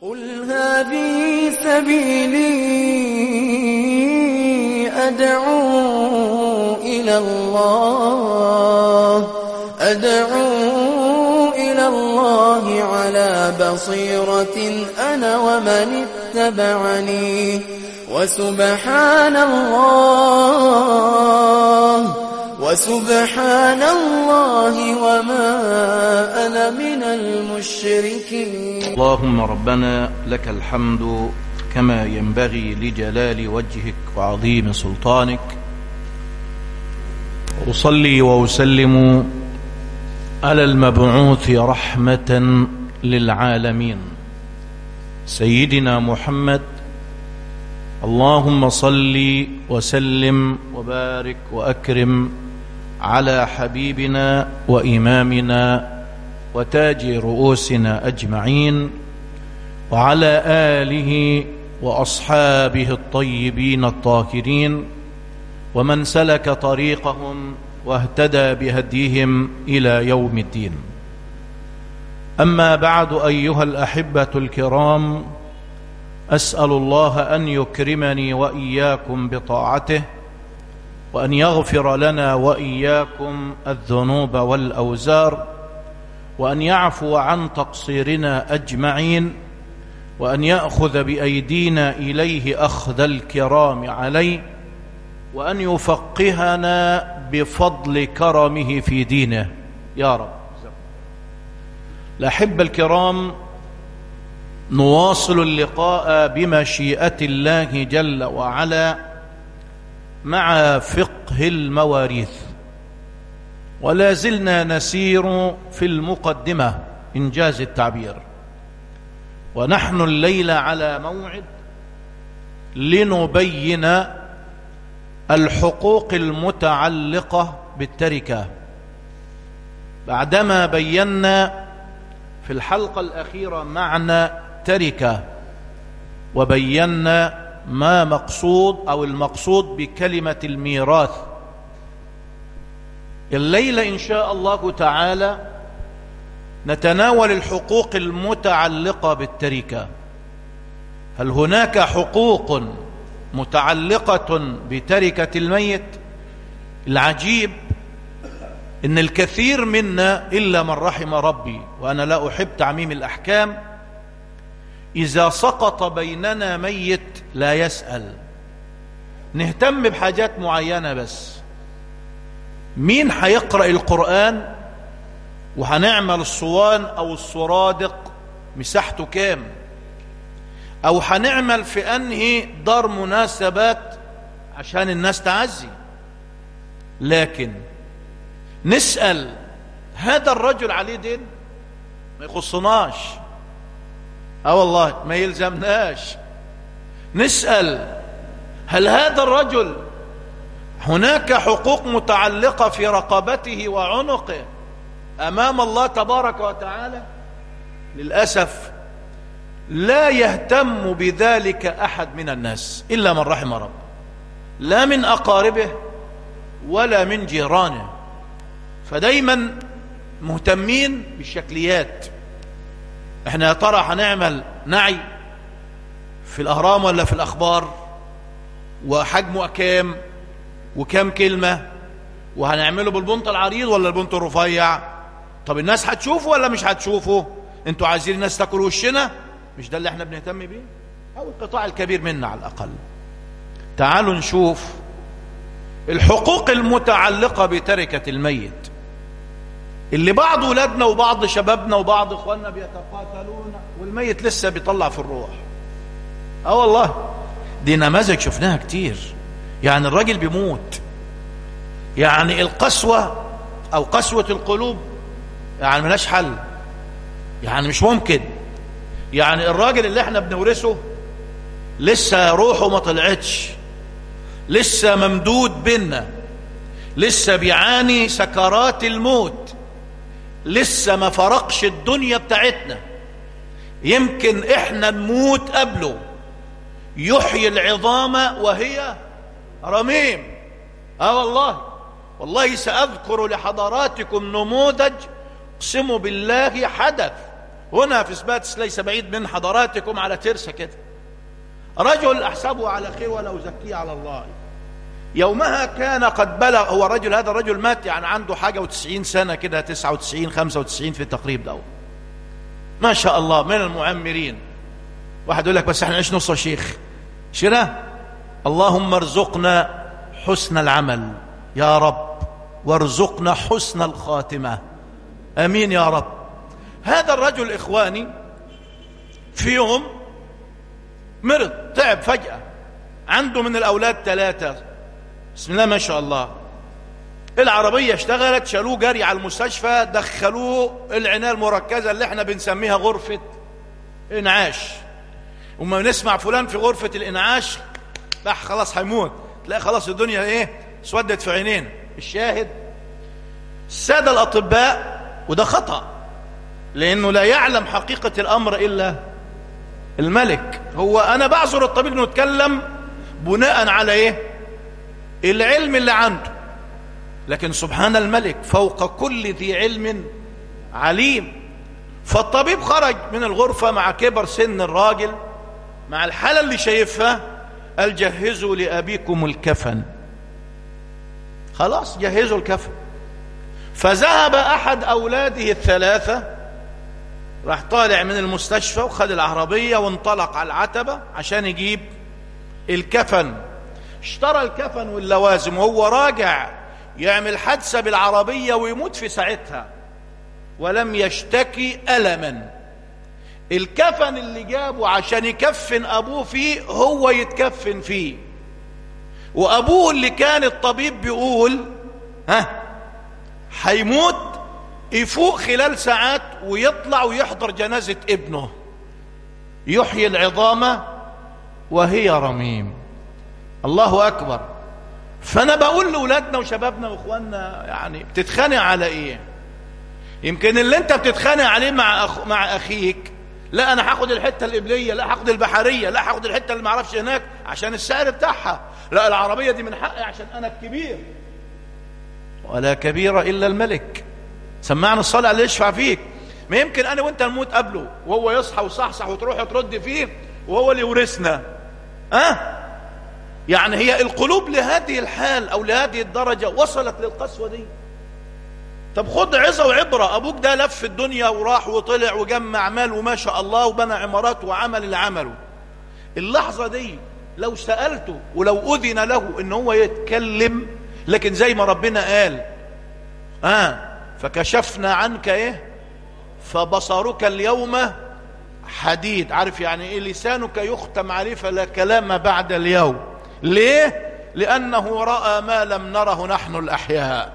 قل هذه سبيلي أدعو إلى الله أدعو إلى الله على بصيرة أنا ومن اتبعني وسبحان الله وسبحان الله وما أنا من المشركين اللهم ربنا لك الحمد كما ينبغي لجلال وجهك وعظيم سلطانك أصلي وأسلم على المبعوث رحمة للعالمين سيدنا محمد اللهم صل وسلم وبارك وأكرم على حبيبنا وإمامنا وتاج رؤوسنا أجمعين وعلى آله وأصحابه الطيبين الطاهرين ومن سلك طريقهم واهتدى بهديهم إلى يوم الدين أما بعد أيها الأحبة الكرام أسأل الله أن يكرمني وإياكم بطاعته وأن يغفر لنا وإياكم الذنوب والأوزار وأن يعفو عن تقصيرنا أجمعين وأن يأخذ بأيدينا إليه أخذ الكرام عليه وأن يفقهنا بفضل كرمه في دينه يا رب الأحبة الكرام نواصل اللقاء بمشيئة الله جل وعلا مع فقه المواريث ولا زلنا نسير في المقدمة إنجاز التعبير ونحن الليلة على موعد لنبين الحقوق المتعلقة بالتركة بعدما بينا في الحلقة الأخيرة معنى تركة وبينا ما مقصود أو المقصود بكلمة الميراث الليلة إن شاء الله تعالى نتناول الحقوق المتعلقة بالتركة هل هناك حقوق متعلقة بتركة الميت العجيب إن الكثير منا إلا من رحم ربي وأنا لا أحب تعميم الأحكام إذا سقط بيننا ميت لا يسأل نهتم بحاجات معينة بس مين هيقرأ القرآن وهنعمل الصوان أو السرادق مساحته كام أو هنعمل في أنهي دار مناسبات عشان الناس تعزي لكن نسأل هذا الرجل عليه دين ما يخصناش اه والله ما يلزمناش نسأل هل هذا الرجل هناك حقوق متعلقة في رقبته وعنقه أمام الله تبارك وتعالى للأسف لا يهتم بذلك أحد من الناس إلا من رحم رب لا من أقاربه ولا من جيرانه فدايما مهتمين بالشكليات احنا يا ترى هنعمل نعي في الأهرام ولا في الأخبار وحجمه كام وكام كلمة وهنعمله بالبنط العريض ولا البنط الرفيع طب الناس هتشوفه ولا مش هتشوفه انتوا عايزين الناس تاكل وشنا مش ده اللي احنا بنهتم بيه او القطاع الكبير منا على الاقل تعالوا نشوف الحقوق المتعلقة بتركة الميت اللي بعض ولادنا وبعض شبابنا وبعض اخواننا بيتقاتلون والميت لسه بيطلع في الروح اه والله دي نماذج شفناها كتير يعني الراجل بيموت يعني القسوة او قسوة القلوب يعني ملاش حل يعني مش ممكن يعني الراجل اللي احنا بنورثه لسه روحه ما طلعتش لسه ممدود بينا لسه بيعاني سكرات الموت لسه ما فرقش الدنيا بتاعتنا يمكن احنا نموت قبله يحيي العظام وهي رميم اه والله والله سأذكر لحضراتكم نموذج اقسم بالله حدث هنا في سباتس ليس بعيد من حضراتكم على ترسة كده رجل أحسبه على خير ولا أزكيه على الله يومها كان قد بلغ هو رجل هذا الرجل مات يعني عنده حاجة وتسعين سنة كده تسعة وتسعين خمسة وتسعين في التقريب ده ما شاء الله من المعمرين واحد يقول لك بس احنا نعيش نص يا شيخ شرا اللهم ارزقنا حسن العمل يا رب وارزقنا حسن الخاتمة امين يا رب هذا الرجل اخواني في يوم مرض تعب فجأة عنده من الاولاد ثلاثة بسم الله ما شاء الله العربية اشتغلت شالوه جري على المستشفى دخلوه العناية المركزة اللي احنا بنسميها غرفة انعاش وما نسمع فلان في غرفة الانعاش لا خلاص هيموت تلاقي خلاص الدنيا ايه اسودت في عينين الشاهد السادة الاطباء وده خطأ لانه لا يعلم حقيقة الامر الا الملك هو انا بعذر الطبيب انه يتكلم بناء على ايه العلم اللي عنده لكن سبحان الملك فوق كل ذي علم عليم فالطبيب خرج من الغرفة مع كبر سن الراجل مع الحالة اللي شايفها قال جهزوا لأبيكم الكفن خلاص جهزوا الكفن فذهب أحد أولاده الثلاثة راح طالع من المستشفى وخد العربية وانطلق على العتبة عشان يجيب الكفن اشترى الكفن واللوازم وهو راجع يعمل حادثة بالعربية ويموت في ساعتها ولم يشتكي ألما الكفن اللي جابه عشان يكفن أبوه فيه هو يتكفن فيه وأبوه اللي كان الطبيب بيقول ها هيموت يفوق خلال ساعات ويطلع ويحضر جنازة ابنه يحيي العظام وهي رميم الله أكبر فأنا بقول لأولادنا وشبابنا وإخواننا يعني بتتخانق على إيه يمكن اللي أنت بتتخانق عليه مع أخ... مع أخيك لا أنا هاخد الحتة القبلية لا هاخد البحرية لا هاخد الحتة اللي معرفش هناك عشان السعر بتاعها لا العربية دي من حقي عشان أنا الكبير ولا كبير إلا الملك سمعنا الصلاة اللي يشفع فيك ما يمكن أنا وأنت نموت قبله وهو يصحى وصحصح وتروح ترد فيه وهو اللي يورثنا أه؟ يعني هي القلوب لهذه الحال أو لهذه الدرجة وصلت للقسوة دي طب خد عظة وعبرة أبوك ده لف الدنيا وراح وطلع وجمع مال وما شاء الله وبنى عمارات وعمل اللي عمله اللحظة دي لو سألته ولو أذن له إن هو يتكلم لكن زي ما ربنا قال آه فكشفنا عنك إيه فبصرك اليوم حديد عارف يعني إيه لسانك يختم عليه فلا كلام بعد اليوم ليه لأنه رأى ما لم نره نحن الأحياء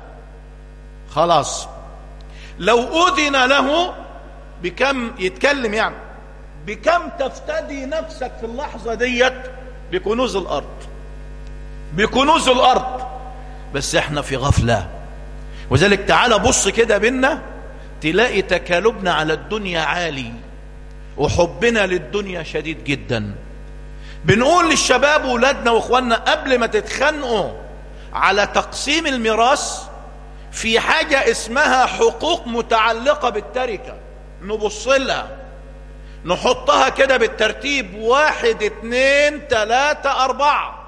خلاص لو أذن له بكم يتكلم يعني بكم تفتدي نفسك في اللحظة ديت بكنوز الأرض بكنوز الأرض بس احنا في غفلة وذلك تعالى بص كده بينا تلاقي تكالبنا على الدنيا عالي وحبنا للدنيا شديد جدا بنقول للشباب وولادنا واخواننا قبل ما تتخانقوا على تقسيم الميراث في حاجة اسمها حقوق متعلقة بالتركة نبص لها نحطها كده بالترتيب واحد اتنين تلاتة اربعة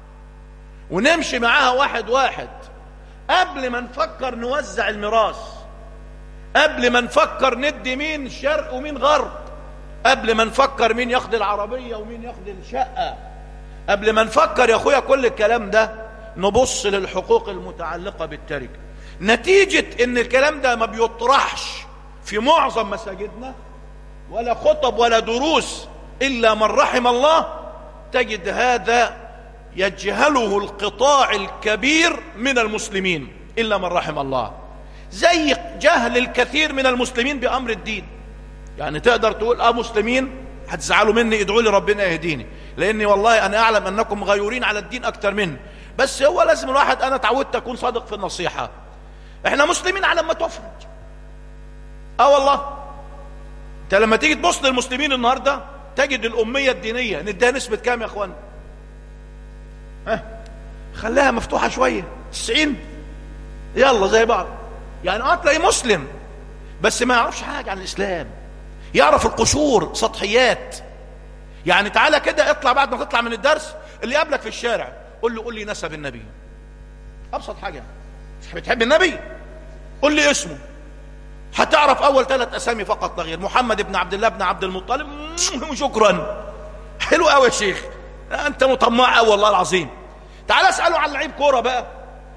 ونمشي معاها واحد واحد قبل ما نفكر نوزع الميراث قبل ما نفكر ندي مين شرق ومين غرب قبل ما نفكر مين ياخد العربية ومين ياخد الشقة قبل ما نفكر يا اخويا كل الكلام ده نبص للحقوق المتعلقة بالتركة نتيجة ان الكلام ده ما بيطرحش في معظم مساجدنا ولا خطب ولا دروس الا من رحم الله تجد هذا يجهله القطاع الكبير من المسلمين الا من رحم الله زي جهل الكثير من المسلمين بامر الدين يعني تقدر تقول اه مسلمين هتزعلوا مني ادعوا لي ربنا يهديني لاني والله انا اعلم انكم غيورين على الدين اكتر مني بس هو لازم الواحد انا اتعودت اكون صادق في النصيحه احنا مسلمين على ما تفرج اه والله انت لما تيجي تبص للمسلمين النهارده تجد الاميه الدينيه نديها نسبه كام يا اخوان ها خليها مفتوحه شويه 90 يلا زي بعض يعني اه تلاقي مسلم بس ما يعرفش حاجه عن الاسلام يعرف القشور سطحيات يعني تعالى كده اطلع بعد ما تطلع من الدرس اللي قابلك في الشارع قول له قول لي نسب النبي ابسط حاجه مش بتحب النبي قول لي اسمه هتعرف اول ثلاث اسامي فقط لا غير محمد بن عبد الله بن عبد المطلب شكرا حلو قوي يا شيخ انت مطمع قوي والله العظيم تعال اساله عن لعيب كوره بقى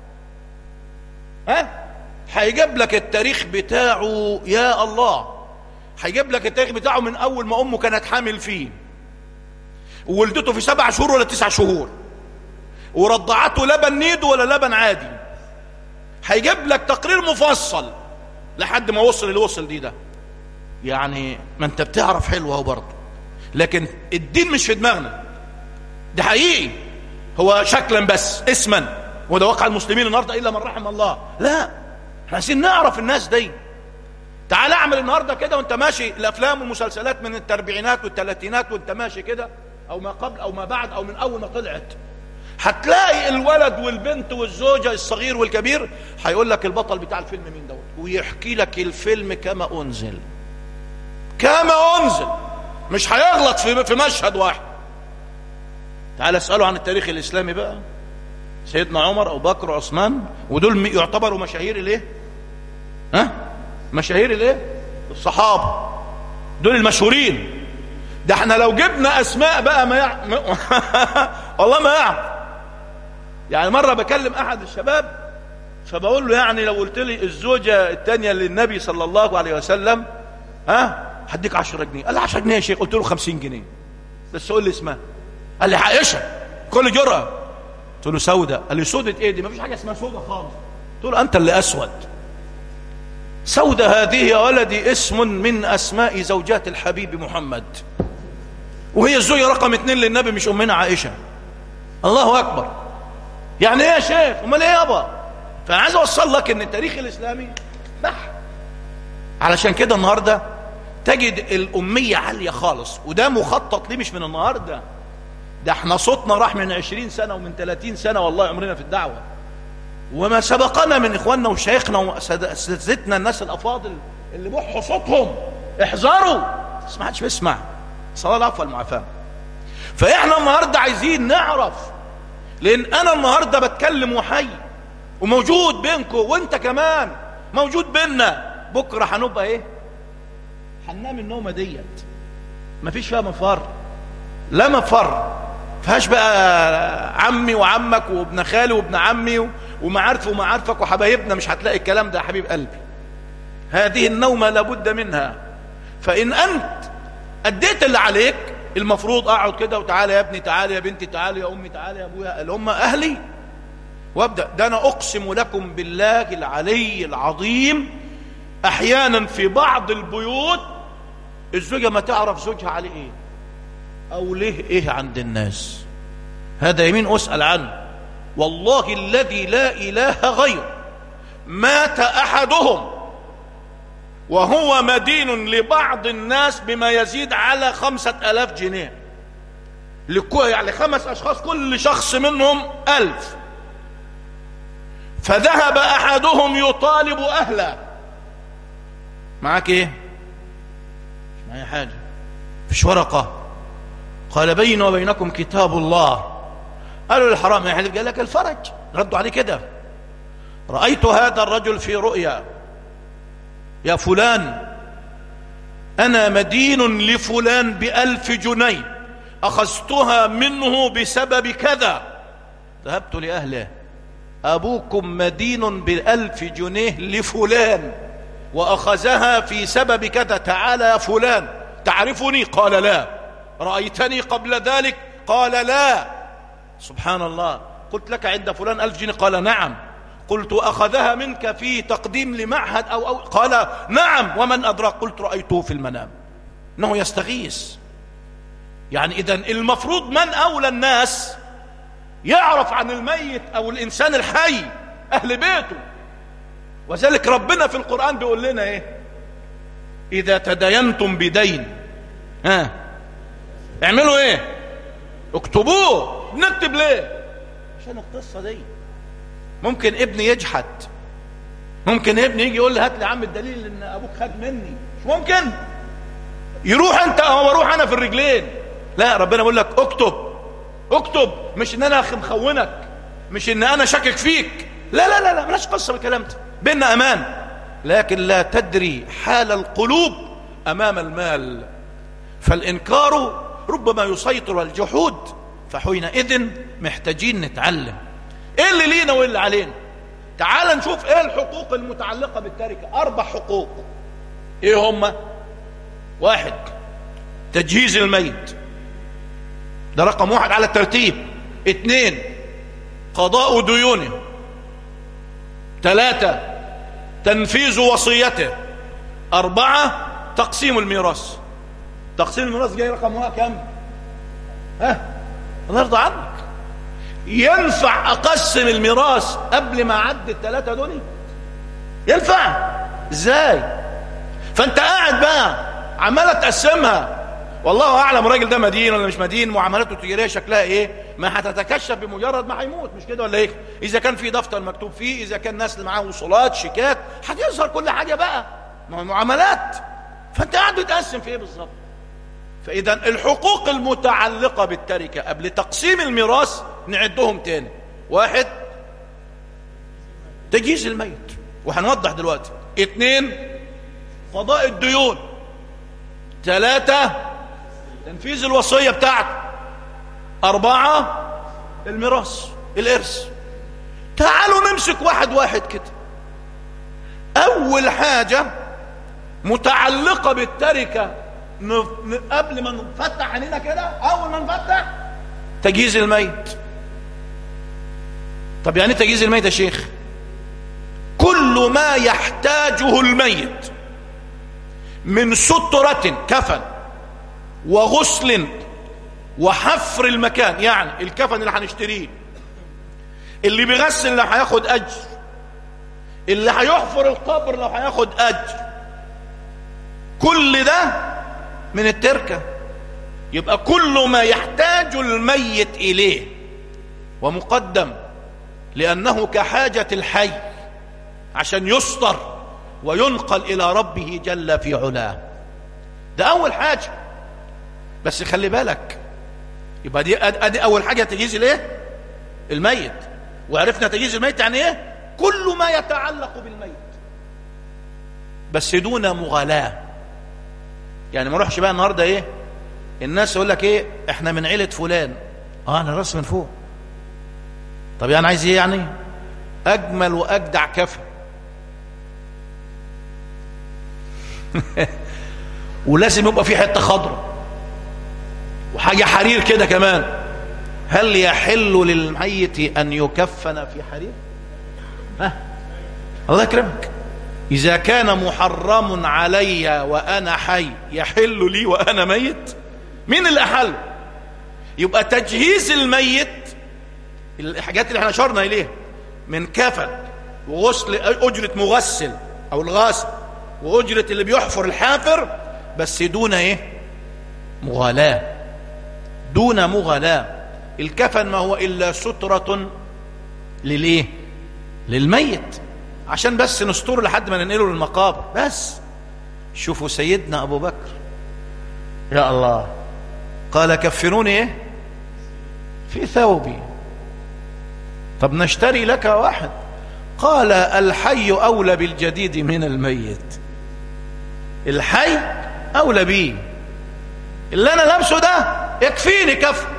ها هيجيب لك التاريخ بتاعه يا الله هيجيب لك التاريخ بتاعه من اول ما امه كانت حامل فيه وولدته في سبع شهور ولا تسع شهور ورضعته لبن نيدو ولا لبن عادي هيجيب لك تقرير مفصل لحد ما وصل اللي وصل دي ده يعني ما انت بتعرف حلو اهو برضه لكن الدين مش في دماغنا ده حقيقي هو شكلا بس اسما وده واقع المسلمين النهارده الا من رحم الله لا احنا عايزين نعرف الناس دي تعال اعمل النهارده كده وانت ماشي الافلام والمسلسلات من التربيعينات والثلاثينات وانت ماشي كده او ما قبل او ما بعد او من اول ما طلعت هتلاقي الولد والبنت والزوجة الصغير والكبير هيقول لك البطل بتاع الفيلم مين دوت ويحكي لك الفيلم كما انزل كما انزل مش هيغلط في في مشهد واحد تعال اساله عن التاريخ الاسلامي بقى سيدنا عمر ابو بكر وعثمان ودول يعتبروا مشاهير الايه ها مشاهير الايه الصحابه دول المشهورين ده احنا لو جبنا اسماء بقى ما يع... والله ما يعرف يعني مره بكلم احد الشباب فبقول له يعني لو قلت لي الزوجه الثانيه للنبي صلى الله عليه وسلم ها هديك 10 جنيه قال لي 10 جنيه يا شيخ قلت له 50 جنيه بس قول لي اسمها قال لي عائشه كل جرأه قلت له سودة قال لي سودة ايه دي ما فيش حاجه اسمها سودة خالص قلت له انت اللي اسود سودة هذه يا ولدي اسم من اسماء زوجات الحبيب محمد وهي الزوجة رقم اثنين للنبي مش امنا عائشة الله اكبر يعني ايه يا شيخ امال ايه يابا فانا عايز اوصل لك ان التاريخ الاسلامي بحث علشان كده النهارده تجد الاميه عاليه خالص وده مخطط ليه مش من النهارده ده احنا صوتنا راح من عشرين سنه ومن ثلاثين سنه والله عمرنا في الدعوه وما سبقنا من اخواننا وشيخنا واساتذتنا الناس الافاضل اللي بحوا صوتهم احذروا بس ما حدش بيسمع صلاه العفو والمعافاه فاحنا النهارده عايزين نعرف لان انا النهارده بتكلم وحي وموجود بينكم وانت كمان موجود بينا بكره هنبقى ايه هننام النومه ديت مفيش فيها مفر لا مفر فيهاش بقى عمي وعمك وابن خالي وابن عمي ومعارفي ومعارفك وحبايبنا مش هتلاقي الكلام ده يا حبيب قلبي هذه النومه لابد منها فان انت اديت اللي عليك المفروض اقعد كده وتعالى يا ابني تعالى يا بنتي تعالى يا امي تعالى يا ابويا اللي هم اهلي وابدا ده انا اقسم لكم بالله العلي العظيم احيانا في بعض البيوت الزوجه ما تعرف زوجها عليه ايه او ليه ايه عند الناس هذا يمين اسال عنه والله الذي لا اله غيره مات احدهم وهو مدين لبعض الناس بما يزيد على خمسة ألاف جنيه لكو يعني خمس أشخاص كل شخص منهم ألف فذهب أحدهم يطالب أهله معاك إيه مش معايا حاجة فيش ورقة قال بيني وبينكم كتاب الله قالوا للحرام يا حلف قال لك الفرج ردوا عليه كده رأيت هذا الرجل في رؤيا يا فلان أنا مدين لفلان بألف جنيه أخذتها منه بسبب كذا ذهبت لأهله أبوكم مدين بألف جنيه لفلان وأخذها في سبب كذا تعالى يا فلان تعرفني قال لا رأيتني قبل ذلك قال لا سبحان الله قلت لك عند فلان ألف جنيه قال نعم قلت أخذها منك في تقديم لمعهد أو, أو قال نعم ومن أدرك قلت رأيته في المنام إنه يستغيث يعني إذا المفروض من أولى الناس يعرف عن الميت أو الإنسان الحي أهل بيته وذلك ربنا في القرآن بيقول لنا إيه إذا تدينتم بدين ها اعملوا إيه اكتبوه نكتب ليه عشان القصة دي ممكن ابني يجحد ممكن ابني يجي يقول لي هات لي عم الدليل ان ابوك خد مني مش ممكن يروح انت او اروح انا في الرجلين لا ربنا بيقول لك اكتب اكتب مش ان انا مخونك مش ان انا شاكك فيك لا لا لا لا ملاش قصه بالكلام ده بيننا امان لكن لا تدري حال القلوب امام المال فالانكار ربما يسيطر الجحود فحينئذ محتاجين نتعلم ايه اللي لينا وايه اللي علينا تعال نشوف ايه الحقوق المتعلقة بالتركة اربع حقوق ايه هما واحد تجهيز الميت ده رقم واحد على الترتيب اثنين قضاء ديونه ثلاثة تنفيذ وصيته أربعة تقسيم الميراث تقسيم الميراث جاي رقم واحد كم ها الله يرضى عنك ينفع اقسم الميراث قبل ما اعدي الثلاثه دول ينفع ازاي فانت قاعد بقى عماله تقسمها والله اعلم الراجل ده مدين ولا مش مدين معاملاته التجاريه شكلها ايه ما هتتكشف بمجرد ما هيموت مش كده ولا ايه اذا كان في دفتر مكتوب فيه اذا كان ناس اللي معاه وصولات شيكات هتظهر كل حاجه بقى ما هو معاملات فانت قاعد بتقسم في ايه بالظبط فاذا الحقوق المتعلقه بالتركه قبل تقسيم الميراث نعدهم تاني واحد تجهيز الميت وهنوضح دلوقتي اثنين قضاء الديون ثلاثة تنفيذ الوصية بتاعته أربعة الميراث الإرث تعالوا نمسك واحد واحد كده أول حاجة متعلقة بالتركة قبل ما نفتح عينينا كده أول ما نفتح تجهيز الميت طب يعني تجهيز الميت يا شيخ كل ما يحتاجه الميت من سترة كفن وغسل وحفر المكان يعني الكفن اللي هنشتريه اللي بيغسل لو هياخد اجر اللي هيحفر القبر لو هياخد اجر كل ده من التركه يبقى كل ما يحتاج الميت اليه ومقدم لانه كحاجه الحي عشان يستر وينقل الى ربه جل في علاه ده اول حاجه بس خلي بالك يبقى دي ادي اول حاجه تجهيز الايه الميت وعرفنا تجهيز الميت يعني ايه كل ما يتعلق بالميت بس دون مغالاه يعني ما اروحش بقى النهارده ايه الناس يقول لك ايه احنا من عيله فلان اه انا راس من فوق طب يعني عايز ايه يعني اجمل واجدع كفن ولازم يبقى في حته خضراء وحاجه حرير كده كمان هل يحل للميت ان يكفن في حرير ها الله يكرمك اذا كان محرم علي وانا حي يحل لي وانا ميت مين اللي احل يبقى تجهيز الميت الحاجات اللي احنا اشرنا اليها من كفن وغسل اجره مغسل او الغاسل واجره اللي بيحفر الحافر بس دون ايه مغالاه دون مغالاه الكفن ما هو الا ستره للايه للميت عشان بس نستره لحد ما ننقله للمقابر بس شوفوا سيدنا ابو بكر يا الله قال كفنوني ايه في ثوبي طب نشتري لك واحد قال الحي اولى بالجديد من الميت الحي اولى بيه اللي انا لابسه ده يكفيني كفن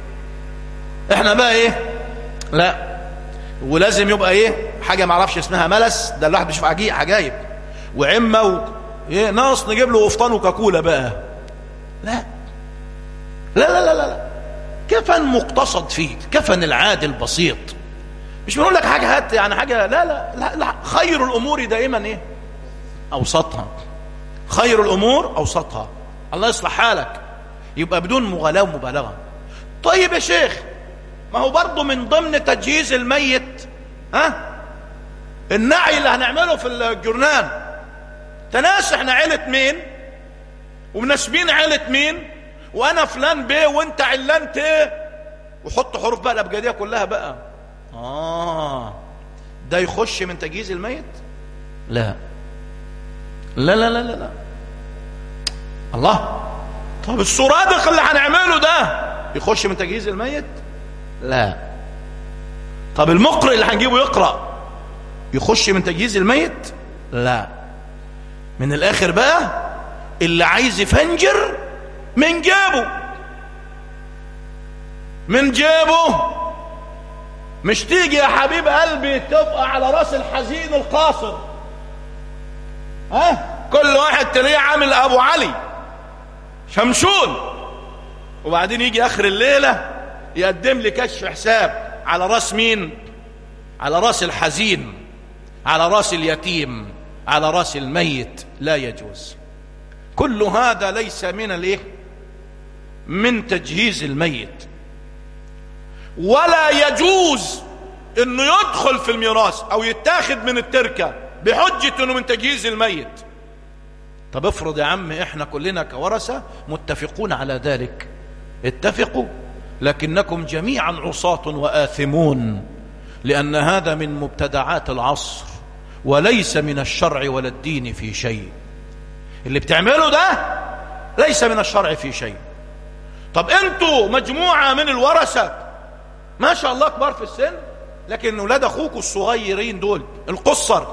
احنا بقى ايه لا ولازم يبقى ايه حاجه ما اعرفش اسمها ملس ده الواحد بيشوف عجيب عجايب وعمه و... ايه ناقص نجيب له قفطان وكاكولا بقى لا لا لا لا لا كفن مقتصد فيه كفن العادي البسيط مش بنقول لك حاجه هات يعني حاجه لا لا لا, لا. خير الامور دائما ايه اوسطها خير الامور اوسطها الله يصلح حالك يبقى بدون مغالاه ومبالغه طيب يا شيخ ما هو برضه من ضمن تجهيز الميت ها النعي اللي هنعمله في الجرنان تناس احنا عيلة مين ومناسبين عيلة مين وانا فلان بيه وانت علان تيه وحط حروف بقى الابجديه كلها بقى اه ده يخش من تجهيز الميت لا لا لا لا لا, لا. الله طب السرادق اللي هنعمله ده يخش من تجهيز الميت لا طب المقرئ اللي هنجيبه يقرأ يخش من تجهيز الميت لا من الاخر بقى اللي عايز يفنجر من جيبه من جيبه مش تيجي يا حبيب قلبي تبقى على راس الحزين القاصر ها كل واحد تلاقيه عامل ابو علي شمشون وبعدين يجي اخر الليله يقدم لي كشف حساب على راس مين على راس الحزين على راس اليتيم على راس الميت لا يجوز كل هذا ليس من الايه من تجهيز الميت ولا يجوز انه يدخل في الميراث او يتاخد من التركه بحجه انه من تجهيز الميت طب افرض يا عم احنا كلنا كورثه متفقون على ذلك اتفقوا لكنكم جميعا عصاة واثمون لان هذا من مبتدعات العصر وليس من الشرع ولا الدين في شيء اللي بتعمله ده ليس من الشرع في شيء طب انتوا مجموعة من الورثة ما شاء الله كبار في السن لكن ولاد اخوكوا الصغيرين دول القصر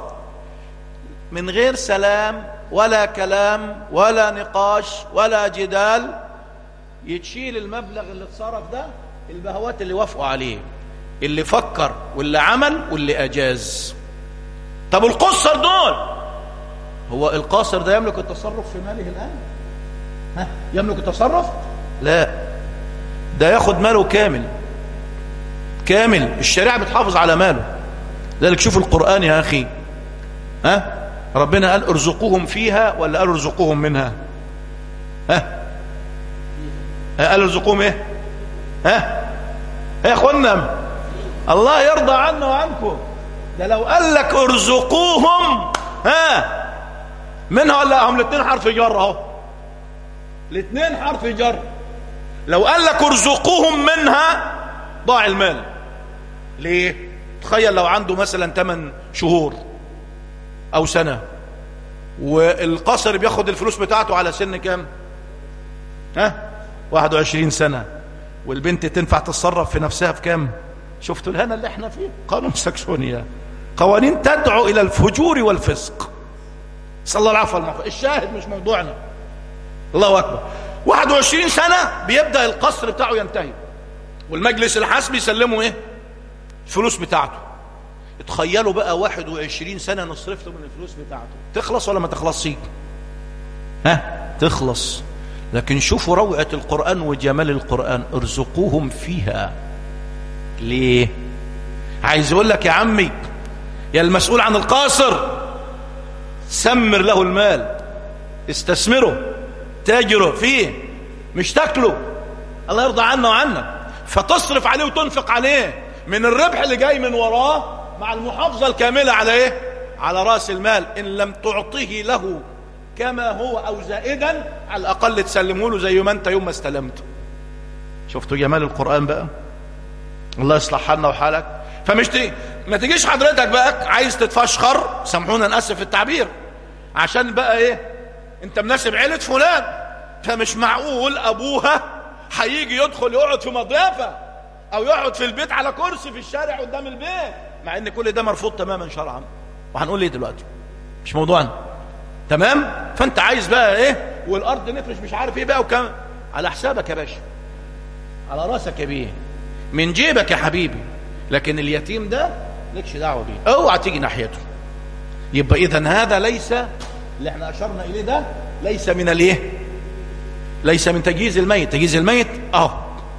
من غير سلام ولا كلام ولا نقاش ولا جدال يتشيل المبلغ اللي اتصرف ده البهوات اللي وافقوا عليه اللي فكر واللي عمل واللي اجاز طب القصر دول هو القاصر ده يملك التصرف في ماله الآن ها يملك التصرف لا ده ياخد ماله كامل كامل الشريعة بتحافظ على ماله ذلك شوف القرآن يا أخي ها ربنا قال ارزقوهم فيها ولا قال ارزقوهم منها ها قال ارزقوهم ايه ها يا اخوانا الله يرضى عنا وعنكم ده لو قال لك ارزقوهم ها منها ولا هم الاثنين حرف جر اهو الاثنين حرف جر لو قال لك ارزقوهم منها ضاع المال ليه تخيل لو عنده مثلا 8 شهور او سنه والقصر بياخد الفلوس بتاعته على سن كام ها 21 سنه والبنت تنفع تتصرف في نفسها في كام شفتوا الهنا اللي احنا فيه قانون ساكسونيا قوانين تدعو الى الفجور والفسق صلى الله العفو والمعفو الشاهد مش موضوعنا الله اكبر 21 سنه بيبدا القصر بتاعه ينتهي والمجلس الحسبي يسلمه ايه الفلوس بتاعته تخيلوا بقى 21 سنه نصرفته من الفلوس بتاعته تخلص ولا ما تخلصش ها تخلص لكن شوفوا روعه القران وجمال القران ارزقوهم فيها ليه عايز اقول لك يا عمي يا المسؤول عن القاصر سمر له المال استثمره تاجره فيه مش تاكله الله يرضى عنا وعنك فتصرف عليه وتنفق عليه من الربح اللي جاي من وراه مع المحافظة الكاملة على ايه على رأس المال إن لم تعطيه له كما هو أو زائدا على الأقل تسلمه له زي ما أنت يوم ما استلمته شفتوا جمال القرآن بقى الله يصلح حالنا وحالك فمش تي... ما تجيش حضرتك بقى عايز تتفشخر سامحونا انا اسف في التعبير عشان بقى ايه انت مناسب عيلة فلان فمش معقول ابوها هيجي يدخل يقعد في مضيافة او يقعد في البيت على كرسي في الشارع قدام البيت مع ان كل ده مرفوض تماما شرعا وهنقول ايه دلوقتي مش موضوعنا تمام فانت عايز بقى ايه والارض نفرش مش عارف ايه بقى وكم على حسابك يا باشا على راسك يا بيه من جيبك يا حبيبي لكن اليتيم ده لكش دعوه بيه اوعى تيجي ناحيته يبقى اذا هذا ليس اللي احنا اشرنا اليه ده ليس من الايه ليس من تجهيز الميت تجهيز الميت اهو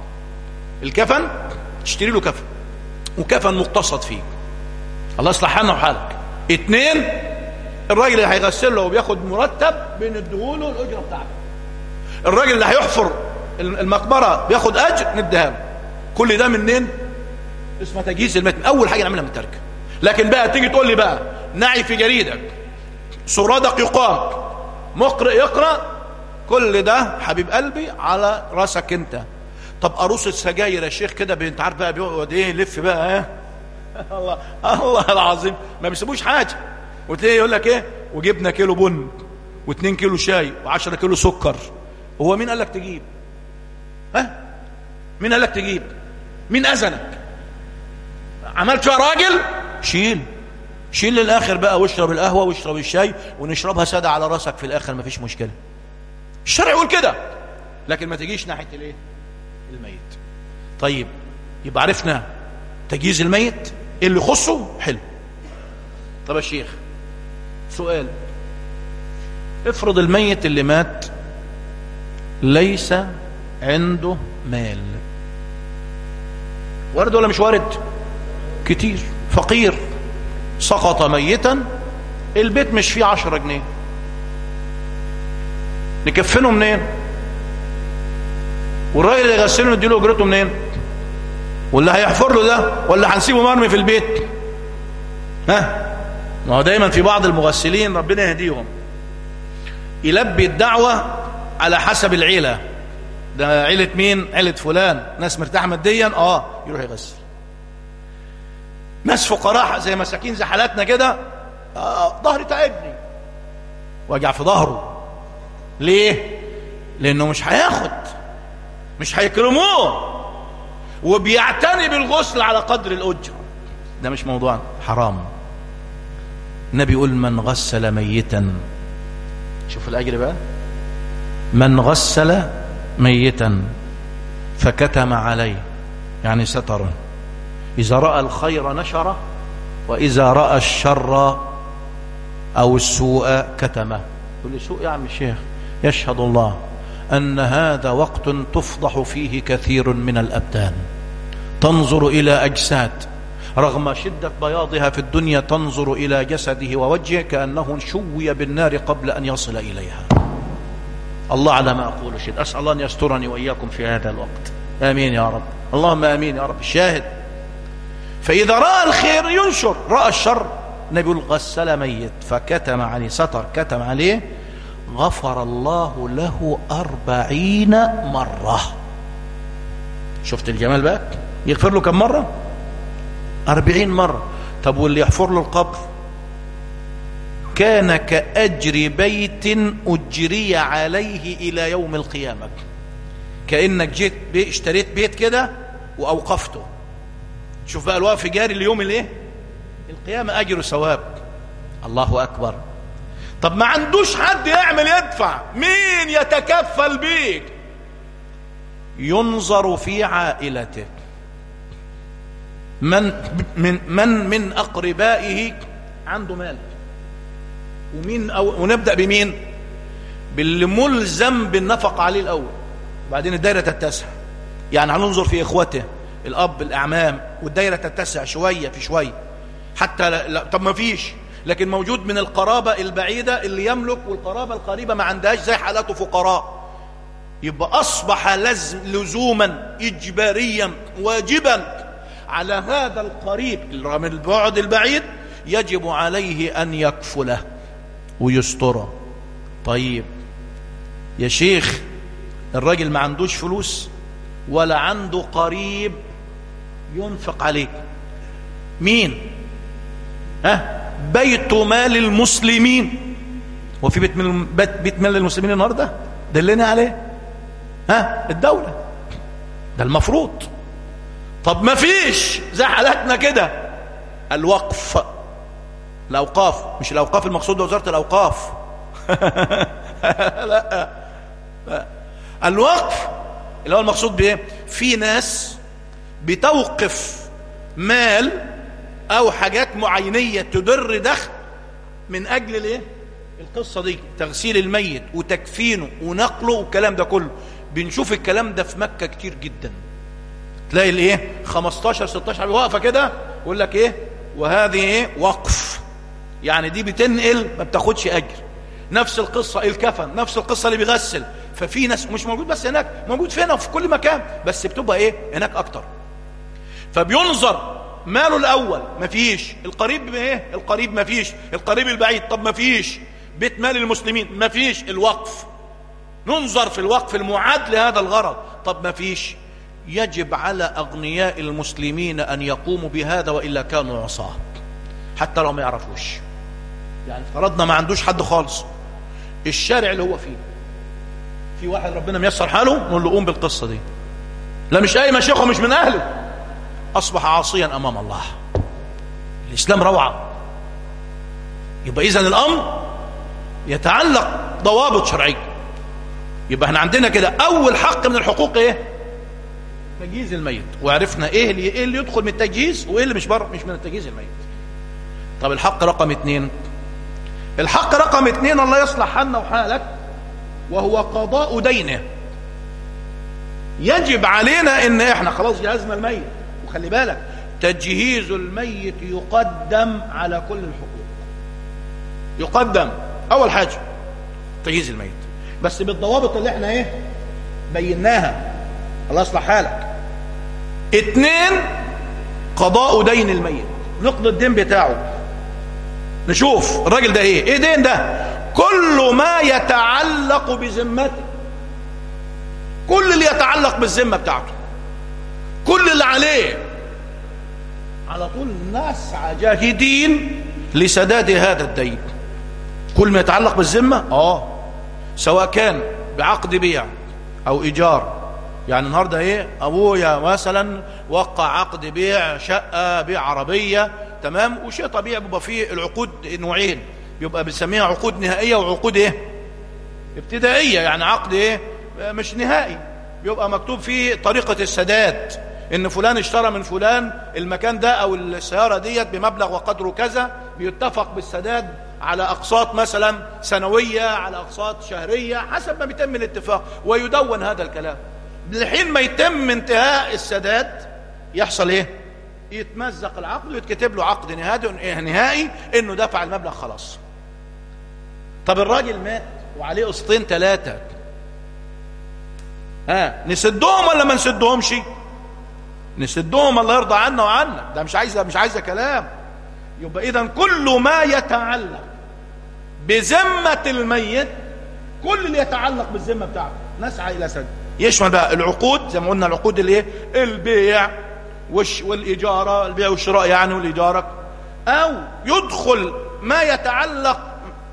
الكفن تشتري له كفن وكفن مقتصد فيه الله يصلح حالنا وحالك اتنين الراجل اللي هيغسل له وبياخد مرتب بنديهوله الاجره بتاعته الراجل اللي هيحفر المقبره بياخد اجر نديها له كل ده منين اسمه تجهيز الميت اول حاجه نعملها من التركه لكن بقى تيجي تقول لي بقى نعي في جريدك سرادق يقام مقرئ يقرا كل ده حبيب قلبي على راسك انت طب عروس السجاير يا شيخ كده انت عارف بقى بيقعد ايه يلف بقى ايه الله الله العظيم ما بيسيبوش حاجه وتلاقيه يقول لك ايه وجبنا كيلو بن واتنين كيلو شاي وعشرة كيلو سكر هو مين قال لك تجيب ها مين قال لك تجيب مين اذنك عملت فيها راجل شيل شيل للاخر بقى واشرب القهوه واشرب الشاي ونشربها ساده على راسك في الاخر مفيش مشكله الشرع يقول كده لكن ما تجيش ناحيه الايه الميت طيب يبقى عرفنا تجهيز الميت إيه اللي يخصه حلو طب يا شيخ سؤال افرض الميت اللي مات ليس عنده مال وارد ولا مش وارد كتير فقير سقط ميتا البيت مش فيه عشرة جنيه نكفنه منين والراجل اللي يغسله نديله اجرته منين واللي هيحفر له ده ولا هنسيبه مرمي في البيت ها ما هو دايما في بعض المغسلين ربنا يهديهم يلبي الدعوة على حسب العيلة ده عيلة مين عيلة فلان ناس مرتاحة ماديا اه يروح يغسل ناس فقراء زي مساكين زي حالاتنا كده آه ظهري تعبني وجع في ظهره ليه لانه مش هياخد مش هيكرموه وبيعتني بالغسل على قدر الاجره ده مش موضوع حرام النبي يقول من غسل ميتا شوف الاجر بقى من غسل ميتا فكتم عليه يعني ستره إذا رأى الخير نشره وإذا رأى الشر أو السوء كتمه يقول لي سوء يا عم الشيخ يشهد الله أن هذا وقت تفضح فيه كثير من الأبدان تنظر إلى أجساد رغم شدة بياضها في الدنيا تنظر إلى جسده ووجهه كأنه شوي بالنار قبل أن يصل إليها الله على ما أقول شيء أسأل الله أن يسترني وإياكم في هذا الوقت آمين يا رب اللهم آمين يا رب الشاهد فإذا رأى الخير ينشر رأى الشر النبي يقول غسل ميت فكتم عليه ستر كتم عليه غفر الله له أربعين مرة شفت الجمال بقى يغفر له كم مرة أربعين مرة طب واللي يحفر له القبر كان كأجر بيت أجري عليه إلى يوم القيامة كأنك جيت بي اشتريت بيت كده وأوقفته شوف بقى الوقف جاري اليوم الايه القيامة أجر ثواب الله أكبر طب ما عندوش حد يعمل يدفع مين يتكفل بيك ينظر في عائلته من من من من أقربائه عنده مال ومين أو ونبدأ بمين باللي ملزم بالنفق عليه الأول بعدين الدائرة تتسع يعني هننظر في إخوته الأب الأعمام والدائرة تتسع شوية في شوية حتى لا, لا طب ما فيش لكن موجود من القرابة البعيدة اللي يملك والقرابة القريبة ما عندهاش زي حالاته فقراء يبقى أصبح لزم لزوما إجباريا واجبا على هذا القريب من البعد البعيد يجب عليه أن يكفله ويستره طيب يا شيخ الراجل ما عندوش فلوس ولا عنده قريب ينفق عليه مين ها بيت مال المسلمين وفي بيت مال بيت, بيت مال المسلمين النهارده دلنا عليه ها الدولة ده المفروض طب ما فيش زي حالاتنا كده الوقف الأوقاف مش الأوقاف المقصود وزارة الأوقاف لا. لا الوقف اللي هو المقصود بايه في ناس بتوقف مال او حاجات معينية تدر دخل من اجل الايه القصة دي تغسيل الميت وتكفينه ونقله والكلام ده كله بنشوف الكلام ده في مكة كتير جدا تلاقي الايه 15 16 واقفه كده يقول لك ايه وهذه ايه وقف يعني دي بتنقل ما بتاخدش اجر نفس القصة الكفن نفس القصة اللي بيغسل ففي ناس مش موجود بس هناك موجود فينا في كل مكان بس بتبقى ايه هناك اكتر فبينظر ماله الاول مفيش القريب ايه القريب مفيش القريب البعيد طب مفيش بيت مال المسلمين مفيش الوقف ننظر في الوقف المعاد لهذا الغرض طب مفيش يجب على اغنياء المسلمين ان يقوموا بهذا والا كانوا عصاه حتى لو ما يعرفوش يعني فرضنا ما عندوش حد خالص الشارع اللي هو فيه في واحد ربنا ميسر حاله نقول له قوم بالقصة دي لا مش أي مشيخه مش من أهله أصبح عاصيا أمام الله الإسلام روعة يبقى إذن الأمر يتعلق ضوابط شرعية يبقى احنا عندنا كده أول حق من الحقوق إيه تجهيز الميت وعرفنا إيه اللي, إيه اللي يدخل من التجهيز وإيه اللي مش بره مش من التجهيز الميت طب الحق رقم اتنين الحق رقم اتنين الله يصلح حالنا وحالك وهو قضاء دينه يجب علينا ان احنا خلاص جهزنا الميت وخلي بالك تجهيز الميت يقدم على كل الحقوق يقدم اول حاجة تجهيز الميت بس بالضوابط اللي احنا ايه بيناها الله يصلح حالك اتنين قضاء دين الميت نقضي الدين بتاعه نشوف الراجل ده ايه ايه دين ده كل ما يتعلق بذمته كل اللي يتعلق بالذمه بتاعته كل اللي عليه على طول نسعى جاهدين لسداد هذا الدين كل ما يتعلق بالذمه اه سواء كان بعقد بيع او ايجار يعني النهارده ايه ابويا مثلا وقع عقد بيع شقه بيع عربيه تمام وشيء طبيعي بيبقى فيه العقود نوعين بيبقى بنسميها عقود نهائيه وعقود ايه ابتدائيه يعني عقد ايه مش نهائي بيبقى مكتوب فيه طريقه السداد ان فلان اشترى من فلان المكان ده او السياره ديت بمبلغ وقدره كذا بيتفق بالسداد على اقساط مثلا سنويه على اقساط شهريه حسب ما بيتم الاتفاق ويدون هذا الكلام لحين ما يتم انتهاء السداد يحصل ايه يتمزق العقد ويتكتب له عقد نهائي نهائي انه دفع المبلغ خلاص طب الراجل مات وعليه قسطين ثلاثه ها نسدهم ولا ما نسدهمش نسدهم الله يرضى عنا وعنك ده مش عايزه مش عايزه كلام يبقى اذا كل ما يتعلق بذمه الميت كل اللي يتعلق بالذمه بتاعته نسعى الى سد يشمل بقى العقود زي ما قلنا العقود اللي ايه البيع والش والاجاره البيع والشراء يعني والاجاره او يدخل ما يتعلق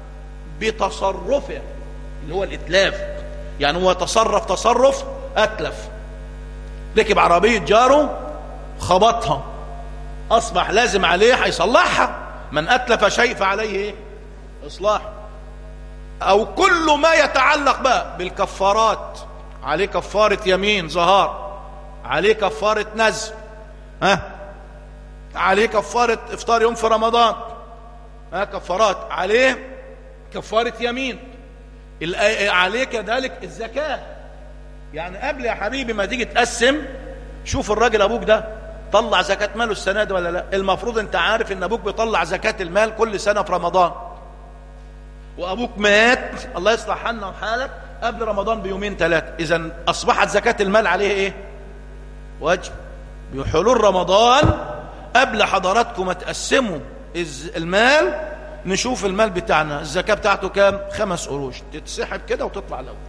بتصرفه اللي هو الاتلاف يعني هو تصرف تصرف اتلف ركب عربيه جاره خبطها اصبح لازم عليه هيصلحها من اتلف شيء فعليه ايه اصلاح او كل ما يتعلق بقى بالكفارات عليه كفارة يمين ظهار عليه كفارة نزل ها عليه كفارة افطار يوم في رمضان ها كفارات عليه كفارة يمين عليه كذلك الزكاة يعني قبل يا حبيبي ما تيجي تقسم شوف الراجل ابوك ده طلع زكاة ماله السنة دي ولا لا المفروض انت عارف ان ابوك بيطلع زكاة المال كل سنة في رمضان وابوك مات الله يصلح حالنا وحالك قبل رمضان بيومين ثلاثة اذا اصبحت زكاة المال عليه ايه واجب بحلول رمضان قبل حضراتكم ما تقسموا المال نشوف المال بتاعنا الزكاة بتاعته كام خمس قروش تتسحب كده وتطلع الاول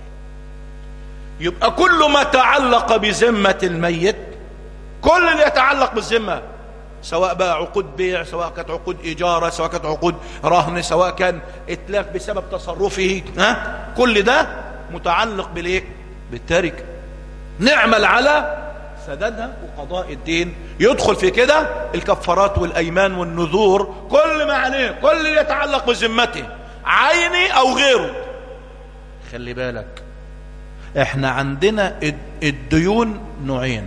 يبقى كل ما تعلق بذمة الميت كل اللي يتعلق بالذمة سواء بقى عقود بيع سواء كانت عقود إجارة سواء كانت عقود رهن سواء كان إتلاف بسبب تصرفه ها كل ده متعلق بالإيه بالتركة نعمل على سددها وقضاء الدين يدخل في كده الكفارات والأيمان والنذور كل ما عليه كل اللي يتعلق بذمته عيني أو غيره خلي بالك احنا عندنا الديون نوعين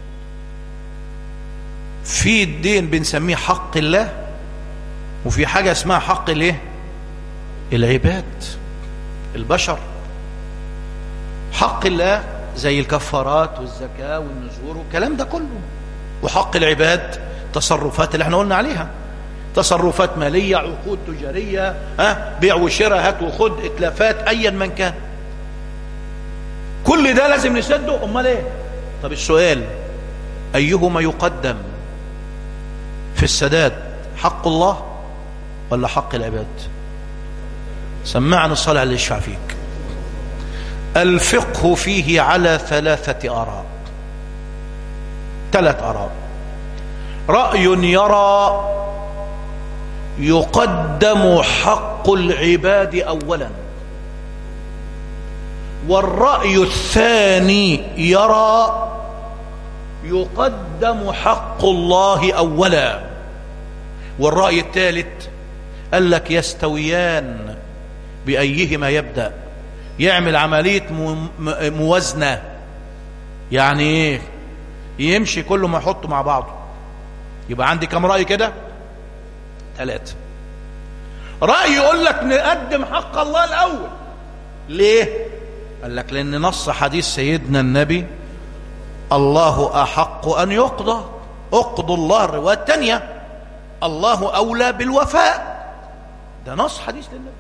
في الدين بنسميه حق الله وفي حاجة اسمها حق الايه العباد البشر حق الله زي الكفارات والزكاة والنذور والكلام ده كله وحق العباد تصرفات اللي احنا قلنا عليها تصرفات مالية عقود تجارية ها بيع وشراء هات وخد اتلافات ايا من كان كل ده لازم نسده امال ايه طب السؤال ايهما يقدم في السداد حق الله ولا حق العباد سمعنا الصلاة اللي يشفع فيك الفقه فيه على ثلاثة آراء ثلاث آراء رأي يرى يقدم حق العباد أولا والرأي الثاني يرى يقدم حق الله أولا والرأي الثالث قال لك يستويان بأيهما يبدأ يعمل عملية موازنة يعني ايه يمشي كله ما يحطه مع بعضه يبقى عندي كم رأي كده ثلاثة رأي يقول لك نقدم حق الله الأول ليه قال لك لأن نص حديث سيدنا النبي الله أحق أن يقضى اقضوا الله الرواية الثانية الله أولى بالوفاء ده نص حديث للنبي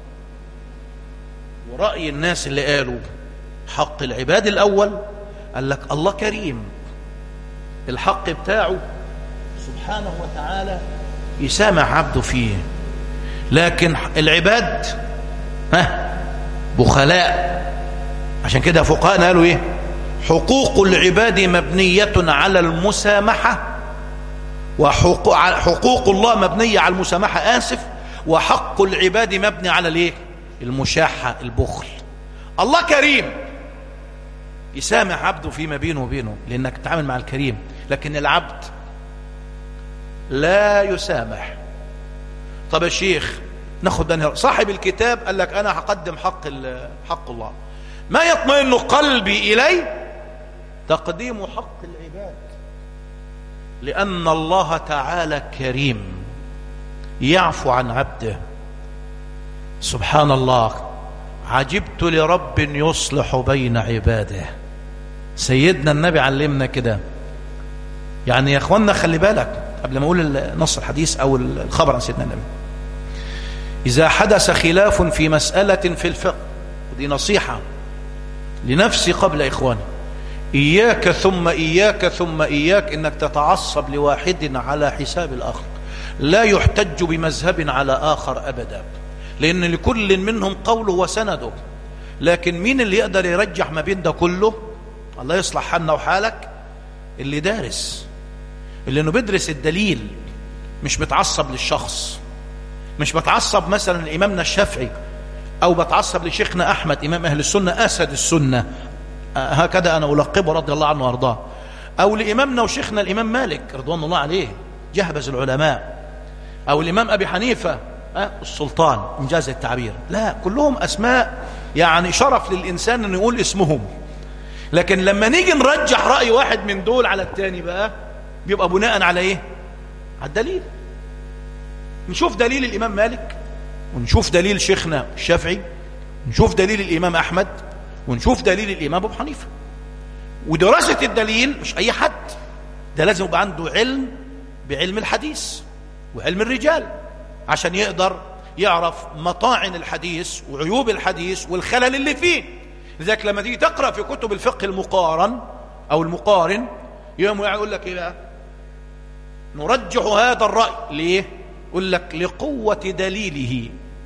ورأي الناس اللي قالوا حق العباد الأول قال لك الله كريم الحق بتاعه سبحانه وتعالى يسامح عبده فيه لكن العباد ها بخلاء عشان كده فقهاء قالوا ايه حقوق العباد مبنية على المسامحة وحقوق حقوق الله مبنية على المسامحة آسف وحق العباد مبني على الايه المشاحة البخل الله كريم يسامح عبده فيما بينه وبينه لانك تتعامل مع الكريم لكن العبد لا يسامح طب يا شيخ ناخد بني صاحب الكتاب قال لك انا هقدم حق حق الله ما يطمئن قلبي اليه تقديم حق العباد لان الله تعالى كريم يعفو عن عبده سبحان الله عجبت لرب يصلح بين عباده سيدنا النبي علمنا كده يعني يا اخوانا خلي بالك قبل ما اقول نص الحديث او الخبر عن سيدنا النبي اذا حدث خلاف في مسألة في الفقه ودي نصيحة لنفسي قبل اخواني اياك ثم اياك ثم اياك انك تتعصب لواحد على حساب الاخر لا يحتج بمذهب على اخر ابدا لان لكل منهم قوله وسنده لكن مين اللي يقدر يرجح ما بين ده كله الله يصلح حالنا وحالك اللي دارس اللي انه بيدرس الدليل مش متعصب للشخص مش بتعصب مثلا لامامنا الشافعي او بتعصب لشيخنا احمد امام اهل السنه اسد السنه هكذا انا القبه رضي الله عنه وارضاه او لامامنا وشيخنا الامام مالك رضوان الله عليه جهبذ العلماء او الامام ابي حنيفه السلطان انجاز التعبير لا كلهم اسماء يعني شرف للانسان انه يقول اسمهم لكن لما نيجي نرجح راي واحد من دول على الثاني بقى بيبقى بناء على ايه على الدليل نشوف دليل الامام مالك ونشوف دليل شيخنا الشافعي نشوف دليل الامام احمد ونشوف دليل الامام ابو حنيفه ودراسه الدليل مش اي حد ده لازم يبقى عنده علم بعلم الحديث وعلم الرجال عشان يقدر يعرف مطاعن الحديث وعيوب الحديث والخلل اللي فيه لذلك لما تيجي تقرا في كتب الفقه المقارن او المقارن يوم يقول لك ايه بقى نرجح هذا الراي ليه يقول لك لقوه دليله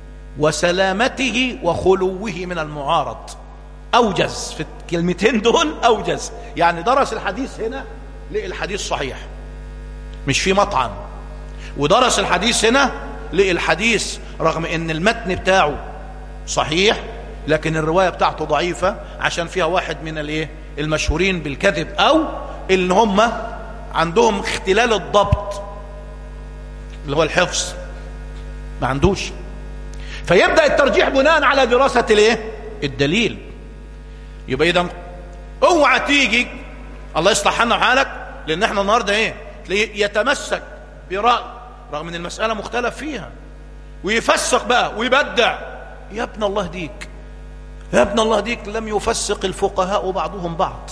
وسلامته وخلوه من المعارض اوجز في الكلمتين دول اوجز يعني درس الحديث هنا لقي الحديث صحيح مش في مطعم ودرس الحديث هنا لقي الحديث رغم ان المتن بتاعه صحيح لكن الرواية بتاعته ضعيفة عشان فيها واحد من الايه المشهورين بالكذب او ان هم عندهم اختلال الضبط اللي هو الحفظ ما عندوش فيبدأ الترجيح بناء على دراسة الايه الدليل يبقى اذا اوعى تيجي الله يصلح حالنا وحالك لان احنا النهارده ايه تلاقيه يتمسك برأي رغم ان المسألة مختلف فيها ويفسق بقى ويبدع يا ابن الله ديك يا ابن الله ديك لم يفسق الفقهاء بعضهم بعض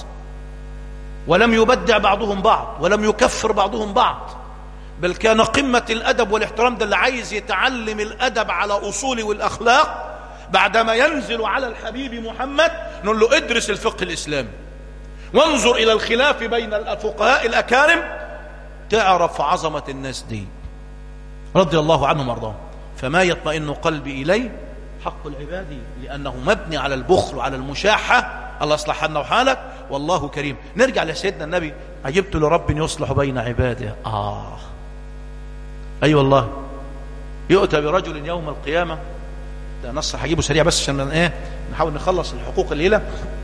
ولم يبدع بعضهم بعض ولم يكفر بعضهم بعض بل كان قمة الأدب والاحترام ده اللي عايز يتعلم الأدب على أصوله والأخلاق بعدما ينزل على الحبيب محمد نقول له ادرس الفقه الإسلامي وانظر إلى الخلاف بين الفقهاء الأكارم تعرف عظمة الناس دي رضي الله عنهم وارضاهم فما يطمئن قلبي إليه حق العباد لأنه مبني على البخل وعلى المشاحة الله يصلح حالنا وحالك والله كريم نرجع لسيدنا النبي عجبت لرب يصلح بين عباده آه أي أيوة والله يؤتى برجل يوم القيامة ده نص هجيبه سريع بس عشان ايه نحاول نخلص الحقوق الليلة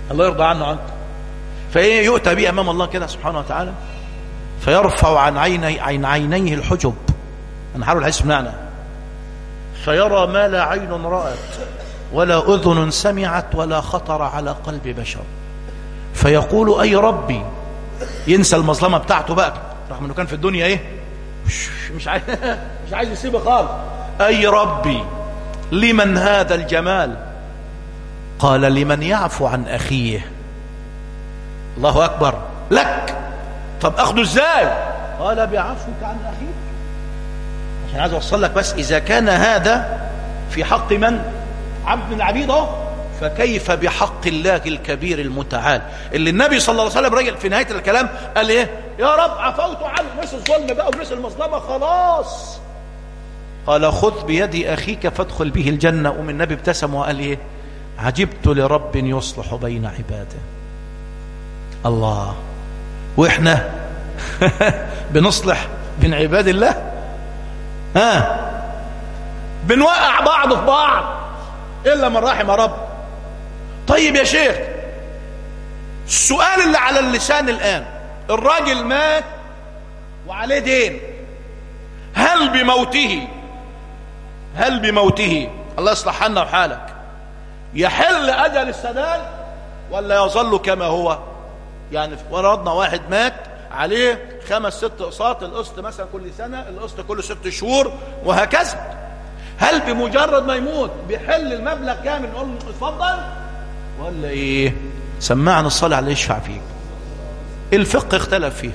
الله يرضى عنه عنك فايه يؤتى به امام الله كده سبحانه وتعالى فيرفع عن عيني عين عينيه الحجب انا حاول الحديث بمعنى فيرى ما لا عين رأت ولا أذن سمعت ولا خطر على قلب بشر فيقول أي ربي ينسى المظلمة بتاعته بقى رغم انه كان في الدنيا ايه مش, مش عايز مش عايز يسيبه خالص اي ربي لمن هذا الجمال قال لمن يعفو عن اخيه الله اكبر لك طب اخده ازاي قال بعفوك عن اخيك عشان عايز اوصل لك بس اذا كان هذا في حق من عبد من عبيد اهو فكيف بحق الله الكبير المتعال اللي النبي صلى الله عليه وسلم رجل في نهايه الكلام قال ايه يا رب عفوت عنه ناس الظلم بقى وناس المظلمه خلاص قال خذ بيد اخيك فادخل به الجنه ومن النبي ابتسم وقال ايه عجبت لرب يصلح بين عباده الله واحنا بنصلح بين عباد الله ها بنوقع بعض في بعض الا من رحم رب طيب يا شيخ السؤال اللي على اللسان الان الراجل مات وعليه دين هل بموته هل بموته الله يصلح حالنا وحالك يحل اجل السداد ولا يظل كما هو يعني فرضنا واحد مات عليه خمس ست اقساط القسط مثلا كل سنه القسط كل ست شهور وهكذا هل بمجرد ما يموت بيحل المبلغ كامل نقول له اتفضل ولا ايه سمعنا الصلاه على يشفع فيك الفقه اختلف فيه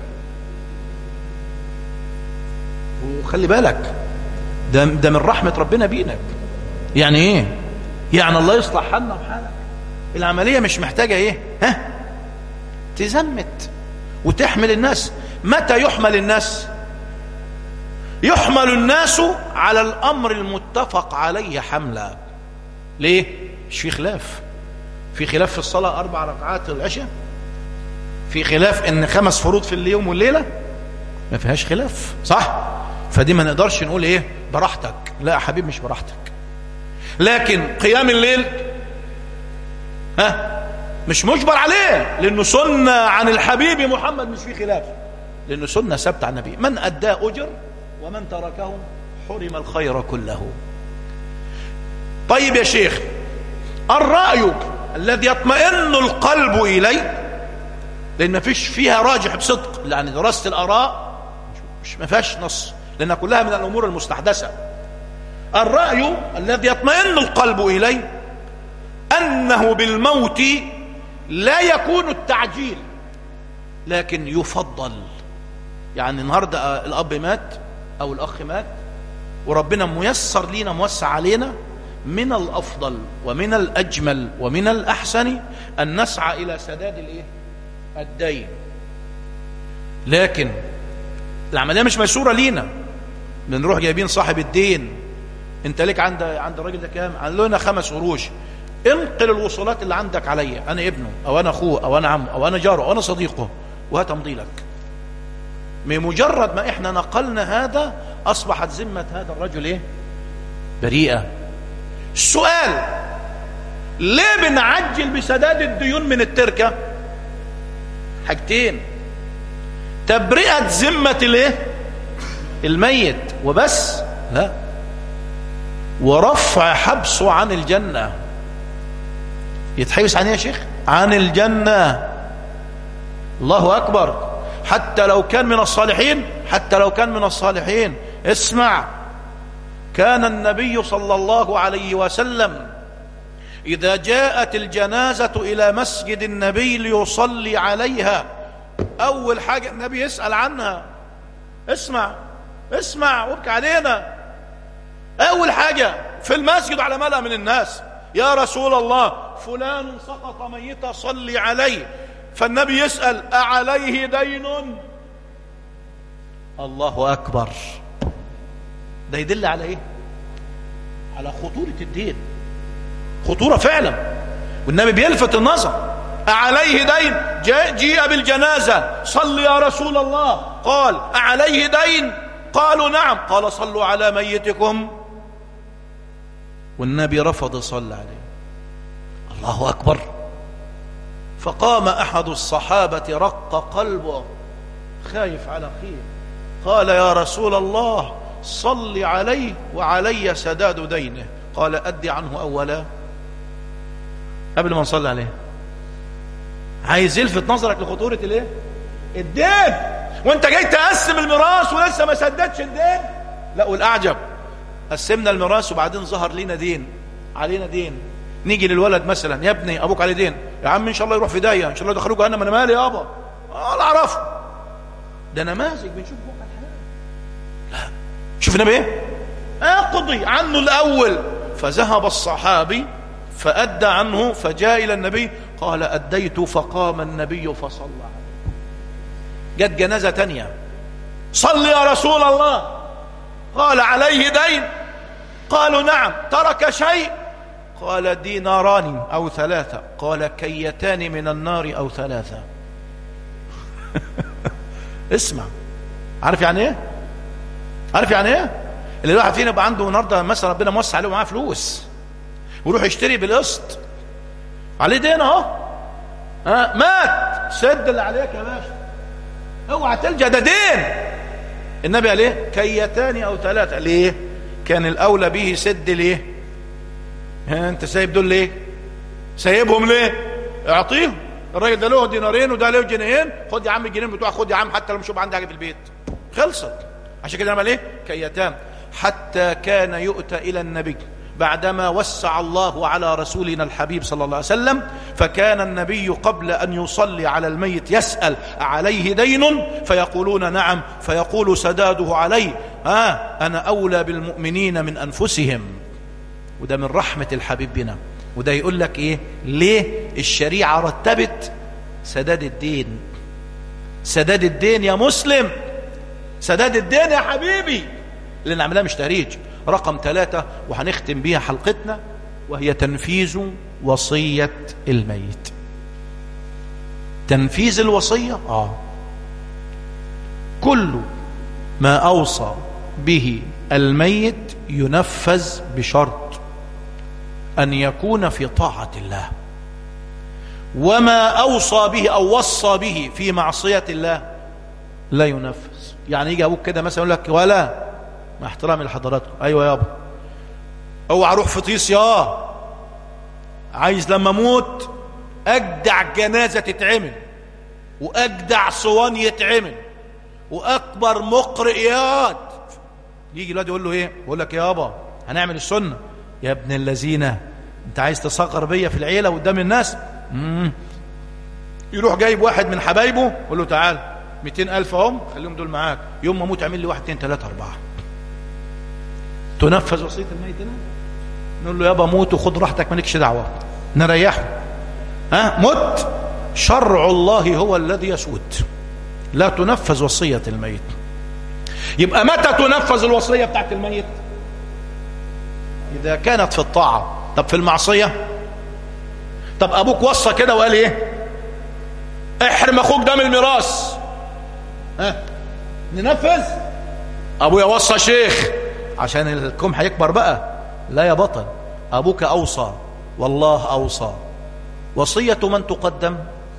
وخلي بالك ده ده من رحمه ربنا بينك يعني ايه يعني الله يصلح حالنا وحالك العمليه مش محتاجه ايه ها تزمت وتحمل الناس متى يحمل الناس يحمل الناس على الامر المتفق عليه حملا ليه مش في خلاف في خلاف في الصلاه اربع ركعات العشاء في خلاف ان خمس فروض في اليوم والليله ما فيهاش خلاف صح فدي ما نقدرش نقول ايه براحتك لا يا حبيبي مش براحتك لكن قيام الليل ها مش مجبر عليه لانه سنه عن الحبيب محمد مش في خلاف لانه سنه ثابته عن النبي من اداه اجر ومن تركه حرم الخير كله طيب يا شيخ الراي الذي يطمئن القلب اليه لان ما فيش فيها راجح بصدق يعني دراسه الاراء مش ما فيهاش نص لانها كلها من الامور المستحدثه الراي الذي يطمئن القلب اليه انه بالموت لا يكون التعجيل لكن يفضل يعني النهارده الاب مات او الاخ مات وربنا ميسر لينا موسع علينا من الافضل ومن الاجمل ومن الاحسن ان نسعى الى سداد الايه الدين لكن العمليه مش ميسوره لينا بنروح جايبين صاحب الدين انت ليك عند عند الراجل ده كام قال لنا خمس قروش انقل الوصولات اللي عندك عليا انا ابنه او انا اخوه او انا عمه او انا جاره او انا صديقه وهات امضي لك بمجرد ما احنا نقلنا هذا اصبحت ذمه هذا الرجل ايه بريئه السؤال ليه بنعجل بسداد الديون من التركه حاجتين تبرئه ذمه الايه الميت وبس لا ورفع حبسه عن الجنه يتحبس عن ايه يا شيخ عن الجنه الله اكبر حتى لو كان من الصالحين حتى لو كان من الصالحين اسمع كان النبي صلى الله عليه وسلم إذا جاءت الجنازة إلى مسجد النبي ليصلي عليها أول حاجة النبي يسأل عنها اسمع اسمع وابكي علينا أول حاجة في المسجد على ملأ من الناس يا رسول الله فلان سقط ميتا صلي عليه فالنبي يسأل أعليه دين الله أكبر ده يدل على إيه على خطورة الدين خطورة فعلا والنبي بيلفت النظر أعليه دين جاء جيء بالجنازة صل يا رسول الله قال أعليه دين قالوا نعم قال صلوا على ميتكم والنبي رفض صلى عليه الله أكبر فقام أحد الصحابة رق قلبه خايف على أخيه قال يا رسول الله صل عليه وعلي سداد دينه قال أدي عنه أولا قبل ما نصلي عليه عايز يلفت نظرك لخطورة الايه الدين وانت جاي تقسم الميراث ولسه ما سددش الدين لا والاعجب قسمنا الميراث وبعدين ظهر لينا دين علينا دين نيجي للولد مثلا يا ابني ابوك عليه دين يا عم ان شاء الله يروح في داهيه ان شاء الله يدخلوه جهنم انا مالي يابا اه لا اعرفه ده نماذج بنشوف بقى الحلال لا شوف النبي ايه اقضي عنه الاول فذهب الصحابي فادى عنه فجاء الى النبي قال اديت فقام النبي فصلى عليه جت جنازه تانية صل يا رسول الله قال عليه دين قالوا نعم ترك شيء قال ديناران او ثلاثه قال كيتان من النار او ثلاثه اسمع عارف يعني ايه عارف يعني ايه اللي الواحد فينا يبقى عنده النهارده مثلا ربنا موسع عليه ومعاه فلوس ويروح يشتري بالقسط عليه دين اهو ها مات سد اللي عليك يا باشا اوعى تلجا ده دين النبي قال ايه كيتان او ثلاثه ليه كان الاولى به سد ليه ها انت سايب دول ليه سايبهم ليه اعطيهم الراجل ده له دينارين وده له جنيهين خد يا عم الجنيه بتوعك خد يا عم حتى لو مش هيبقى عندي حاجه في البيت خلصت عشان كده عمل ايه كيتان حتى كان يؤتى الى النبي بعدما وسع الله على رسولنا الحبيب صلى الله عليه وسلم فكان النبي قبل أن يصلي على الميت يسأل عليه دين فيقولون نعم فيقول سداده عليه ها أنا أولى بالمؤمنين من أنفسهم وده من رحمة الحبيب بنا وده يقول لك إيه ليه الشريعة رتبت سداد الدين سداد الدين يا مسلم سداد الدين يا حبيبي اللي نعملها مش تهريج رقم ثلاثة وهنختم بيها حلقتنا وهي تنفيذ وصية الميت تنفيذ الوصية آه كل ما أوصى به الميت ينفذ بشرط أن يكون في طاعة الله وما أوصى به أو وصى به في معصية الله لا ينفذ يعني يجي أبوك كده مثلا يقول لك ولا مع احترامي لحضراتكم ايوه يابا اوعى اروح في طيس يا عايز لما اموت اجدع جنازه تتعمل واجدع صوان يتعمل واكبر مقرئيات يجي الواد يقول له ايه يقول لك يابا هنعمل السنه يا ابن الذين انت عايز تصغر بيا في العيله قدام الناس مم. يروح جايب واحد من حبايبه يقول له تعال 200000 اهم خليهم دول معاك يوم ما اموت اعمل لي واحد اثنين ثلاثه اربعه تنفذ وصيه الميت هنا نقول له يابا موت وخد راحتك مالكش دعوه نريحه ها مت شرع الله هو الذي يسود لا تنفذ وصيه الميت يبقى متى تنفذ الوصيه بتاعت الميت اذا كانت في الطاعه طب في المعصيه طب ابوك وصى كده وقال ايه احرم اخوك ده من الميراث ها ننفذ ابويا وصى شيخ عشان الكم هيكبر بقى لا يا بطل ابوك اوصى والله اوصى وصيه من تقدم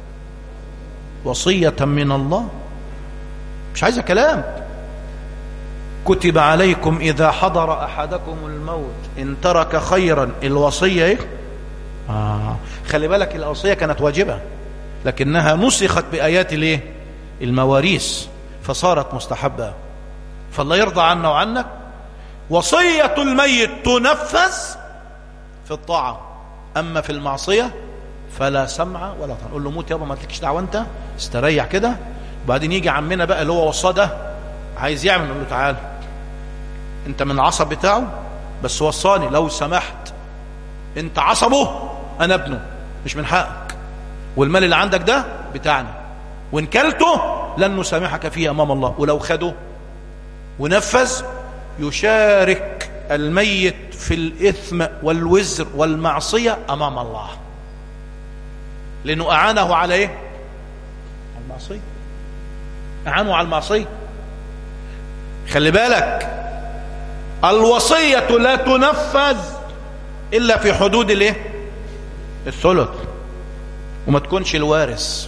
وصيه من الله مش عايزه كلام كتب عليكم اذا حضر احدكم الموت ان ترك خيرا الوصيه ايه آه. خلي بالك الوصيه كانت واجبه لكنها نسخت بايات الايه المواريث فصارت مستحبه فالله يرضى عنا وعنك وصية الميت تنفذ في الطاعة أما في المعصية فلا سمع ولا طاعة نقول له موت يابا ما تلكش دعوة أنت استريح كده وبعدين يجي عمنا بقى اللي هو وصاه ده عايز يعمل نقول له تعال أنت من العصب بتاعه بس وصاني لو سمحت أنت عصبه أنا ابنه مش من حقك والمال اللي عندك ده بتاعنا وإن كلته لن نسامحك فيه أمام الله ولو خده ونفذ يشارك الميت في الإثم والوزر والمعصية أمام الله لأنه أعانه على إيه؟ على المعصية أعانه على المعصية خلي بالك الوصية لا تنفذ إلا في حدود الإيه؟ الثلث وما تكونش الوارث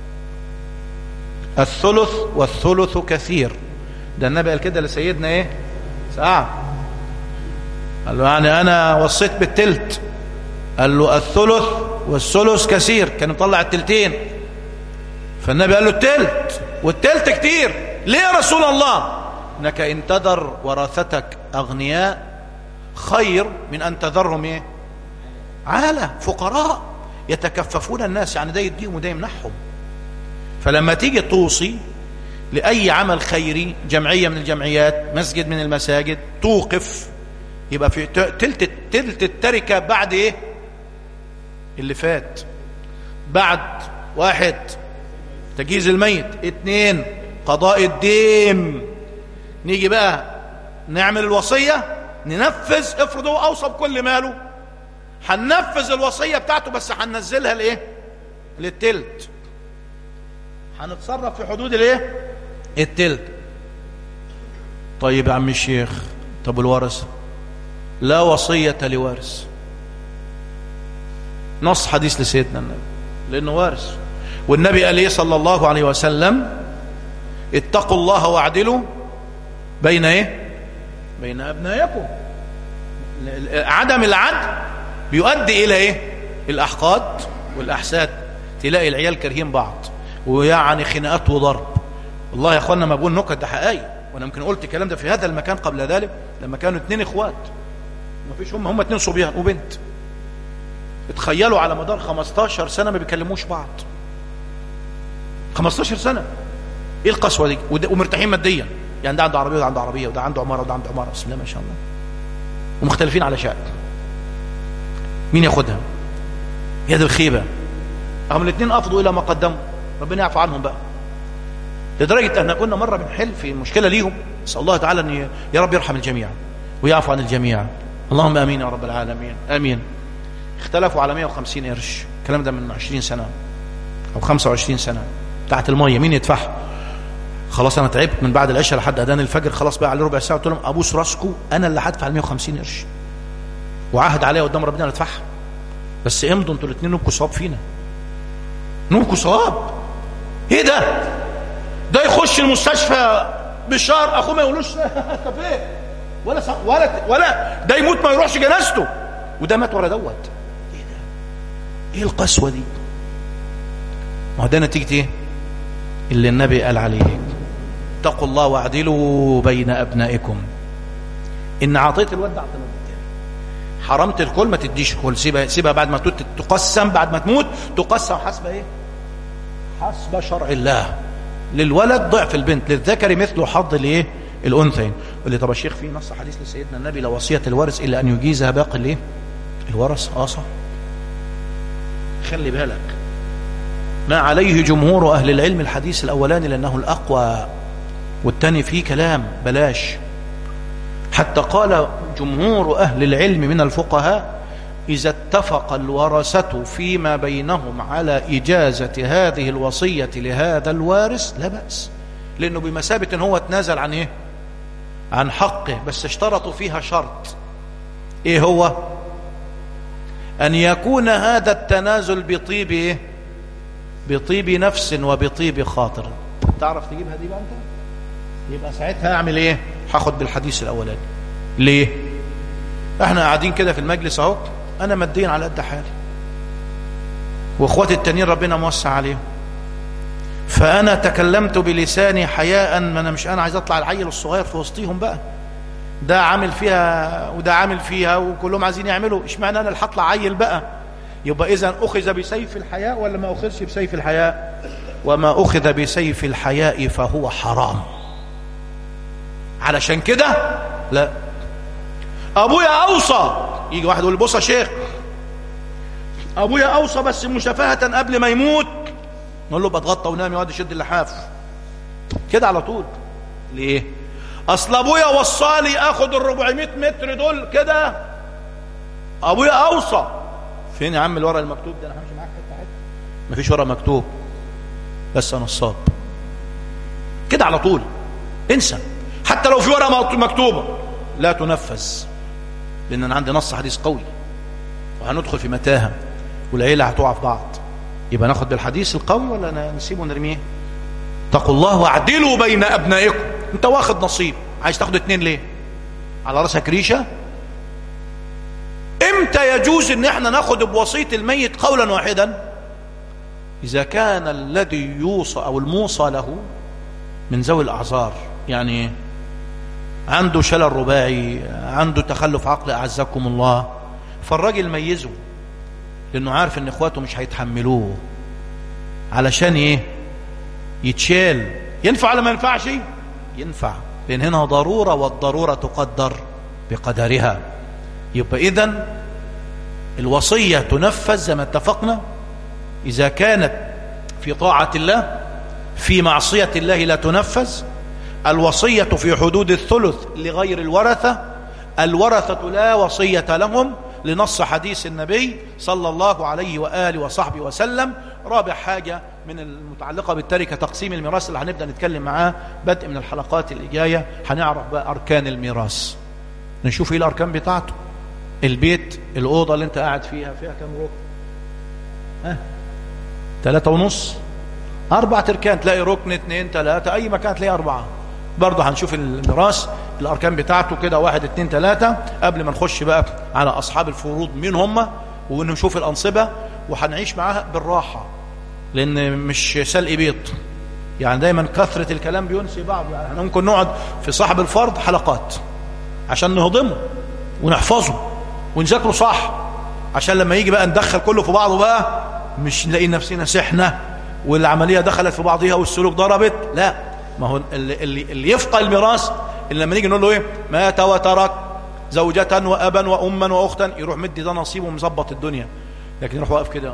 الثلث والثلث كثير ده النبي قال كده لسيدنا ايه سعد قال له يعني انا وصيت بالتلت قال له الثلث والثلث كثير كان مطلع التلتين فالنبي قال له التلت والتلت كتير ليه يا رسول الله انك ان تذر ورثتك اغنياء خير من ان تذرهم ايه عالة فقراء يتكففون الناس يعني ده يديهم وده يمنحهم فلما تيجي توصي لأي عمل خيري جمعية من الجمعيات مسجد من المساجد توقف يبقى في تلت تلت التركة بعد ايه اللي فات بعد واحد تجهيز الميت اتنين قضاء الدين نيجي بقى نعمل الوصية ننفذ افرض هو اوصى بكل ماله هننفذ الوصية بتاعته بس هننزلها لايه للتلت هنتصرف في حدود الايه التلت طيب يا عم الشيخ طب الورثة لا وصية لوارث نص حديث لسيدنا النبي لانه وارث والنبي قال ايه صلى الله عليه وسلم اتقوا الله واعدلوا بين ايه بين ابنائكم عدم العدل بيؤدي الى ايه الاحقاد والاحساد تلاقي العيال كارهين بعض ويعني خناقات وضرب والله يا اخوانا ما بقول نكت ده حقائق وانا يمكن قلت الكلام ده في هذا المكان قبل ذلك لما كانوا اتنين اخوات ما فيش هم هم اتنين صبيان وبنت اتخيلوا على مدار 15 سنه ما بيكلموش بعض 15 سنه ايه القسوه دي ومرتاحين ماديا يعني ده عنده عربيه وده عنده عربيه وده عنده عماره وده عنده عماره بسم الله ما شاء الله ومختلفين على شأن مين ياخدها يا دي الخيبه هم الاثنين افضوا الى ما قدموا ربنا يعفو عنهم بقى لدرجه ان كنا مره بنحل في مشكله ليهم نسال الله تعالى ان يا رب يرحم الجميع ويعفو عن الجميع اللهم امين يا رب العالمين امين اختلفوا على 150 قرش الكلام ده من 20 سنه او 25 سنه بتاعت الميه مين يدفعها خلاص انا تعبت من بعد العشاء لحد اذان الفجر خلاص بقى على ربع ساعه قلت لهم ابوس راسكم انا اللي هدفع ال 150 قرش وعهد عليا قدام ربنا اللي ادفعها بس امضوا انتوا الاثنين نبكوا صواب فينا نبكوا صواب ايه ده ده يخش المستشفى بشار اخوه ما يقولوش طب ايه ولا ولا ولا ده يموت ما يروحش جنازته وده مات ورا دوت ايه ده ايه القسوه دي ما هو ده نتيجه ايه اللي النبي قال عليه اتقوا الله واعدلوا بين ابنائكم ان اعطيت الواد ده حرمت الكل ما تديش كل سيبها سيبها بعد ما تقسم بعد ما تموت تقسم حسب ايه حسب شرع الله للولد ضعف البنت للذكر مثل حظ الايه الانثيين اللي طب الشيخ في نص حديث لسيدنا النبي لو وصيه الوارث الا ان يجيزها باقي الايه الورث اه صح خلي بالك ما عليه جمهور اهل العلم الحديث الاولاني لانه الاقوى والتاني فيه كلام بلاش حتى قال جمهور اهل العلم من الفقهاء إذا اتفق الورثة فيما بينهم على إجازة هذه الوصية لهذا الوارث لا بأس لأنه بمثابة إن هو تنازل عن إيه عن حقه بس اشترطوا فيها شرط إيه هو أن يكون هذا التنازل بطيب إيه بطيب نفس وبطيب خاطر تعرف تجيبها دي بقى أنت يبقى ساعتها أعمل إيه هاخد بالحديث الأولاني ليه احنا قاعدين كده في المجلس اهو انا ماديا على قد حالي واخواتي التانيين ربنا موسع عليهم فانا تكلمت بلساني حياء ما انا مش انا عايز اطلع العيل الصغير في وسطيهم بقى ده عامل فيها وده عامل فيها وكلهم عايزين يعملوا اشمعنى انا اللي هطلع عيل بقى يبقى اذا اخذ بسيف الحياء ولا ما اخذش بسيف الحياء وما اخذ بسيف الحياء فهو حرام علشان كده لا ابويا اوصى يجي واحد يقول بص يا شيخ ابويا اوصى بس مشافهه قبل ما يموت نقول له بتغطى ونام يقعد يشد اللحاف كده على طول ليه اصل ابويا وصالي اخد ال 400 متر دول كده ابويا اوصى فين يا عم الورق المكتوب ده انا همشي معاك حته حته مفيش ورق مكتوب بس نصاب كده على طول انسى حتى لو في ورقه مكتوبه لا تنفذ لان انا عندي نص حديث قوي وهندخل في متاهه والعيله هتقع في بعض يبقى ناخد بالحديث القوي ولا نسيبه ونرميه اتقوا الله واعدلوا بين ابنائكم انت واخد نصيب عايز تاخد اتنين ليه على راسك ريشه امتى يجوز ان احنا ناخد بوصيه الميت قولا واحدا اذا كان الذي يوصى او الموصى له من ذوي الاعذار يعني عنده شلل رباعي عنده تخلف عقلي اعزكم الله فالراجل ميزه لانه عارف ان اخواته مش هيتحملوه علشان ايه يتشال ينفع ولا ما ينفعش ينفع لان هنا ضروره والضروره تقدر بقدرها يبقى اذا الوصيه تنفذ زي ما اتفقنا اذا كانت في طاعه الله في معصيه الله لا تنفذ الوصيه في حدود الثلث لغير الورثه الورثه لا وصيه لهم لنص حديث النبي صلى الله عليه واله وصحبه وسلم رابع حاجه من المتعلقه بالتركه تقسيم الميراث اللي هنبدا نتكلم معاه بدء من الحلقات اللي جايه هنعرف بقى اركان الميراث نشوف ايه الاركان بتاعته البيت الاوضه اللي انت قاعد فيها فيها كام ركن ها ثلاثة ونص أربعة أركان تلاقي ركن اثنين ثلاثة أي مكان تلاقي أربعة برضه هنشوف الميراث الأركان بتاعته كده واحد اثنين ثلاثة قبل ما نخش بقى على أصحاب الفروض مين هم ونشوف الأنصبة وهنعيش معاها بالراحة لأن مش سلق بيض يعني دايما كثرة الكلام بينسي بعض يعني احنا ممكن نقعد في صاحب الفرض حلقات عشان نهضمه ونحفظه ونذاكره صح عشان لما يجي بقى ندخل كله في بعضه بقى مش نلاقي نفسنا سحنة والعملية دخلت في بعضها والسلوك ضربت لا ما هو اللي, اللي, اللي يفقى الميراث اللي لما نيجي نقول له ايه مات وترك زوجة وأبا وأما وأختا يروح مدي ده نصيبه ومظبط الدنيا لكن يروح واقف كده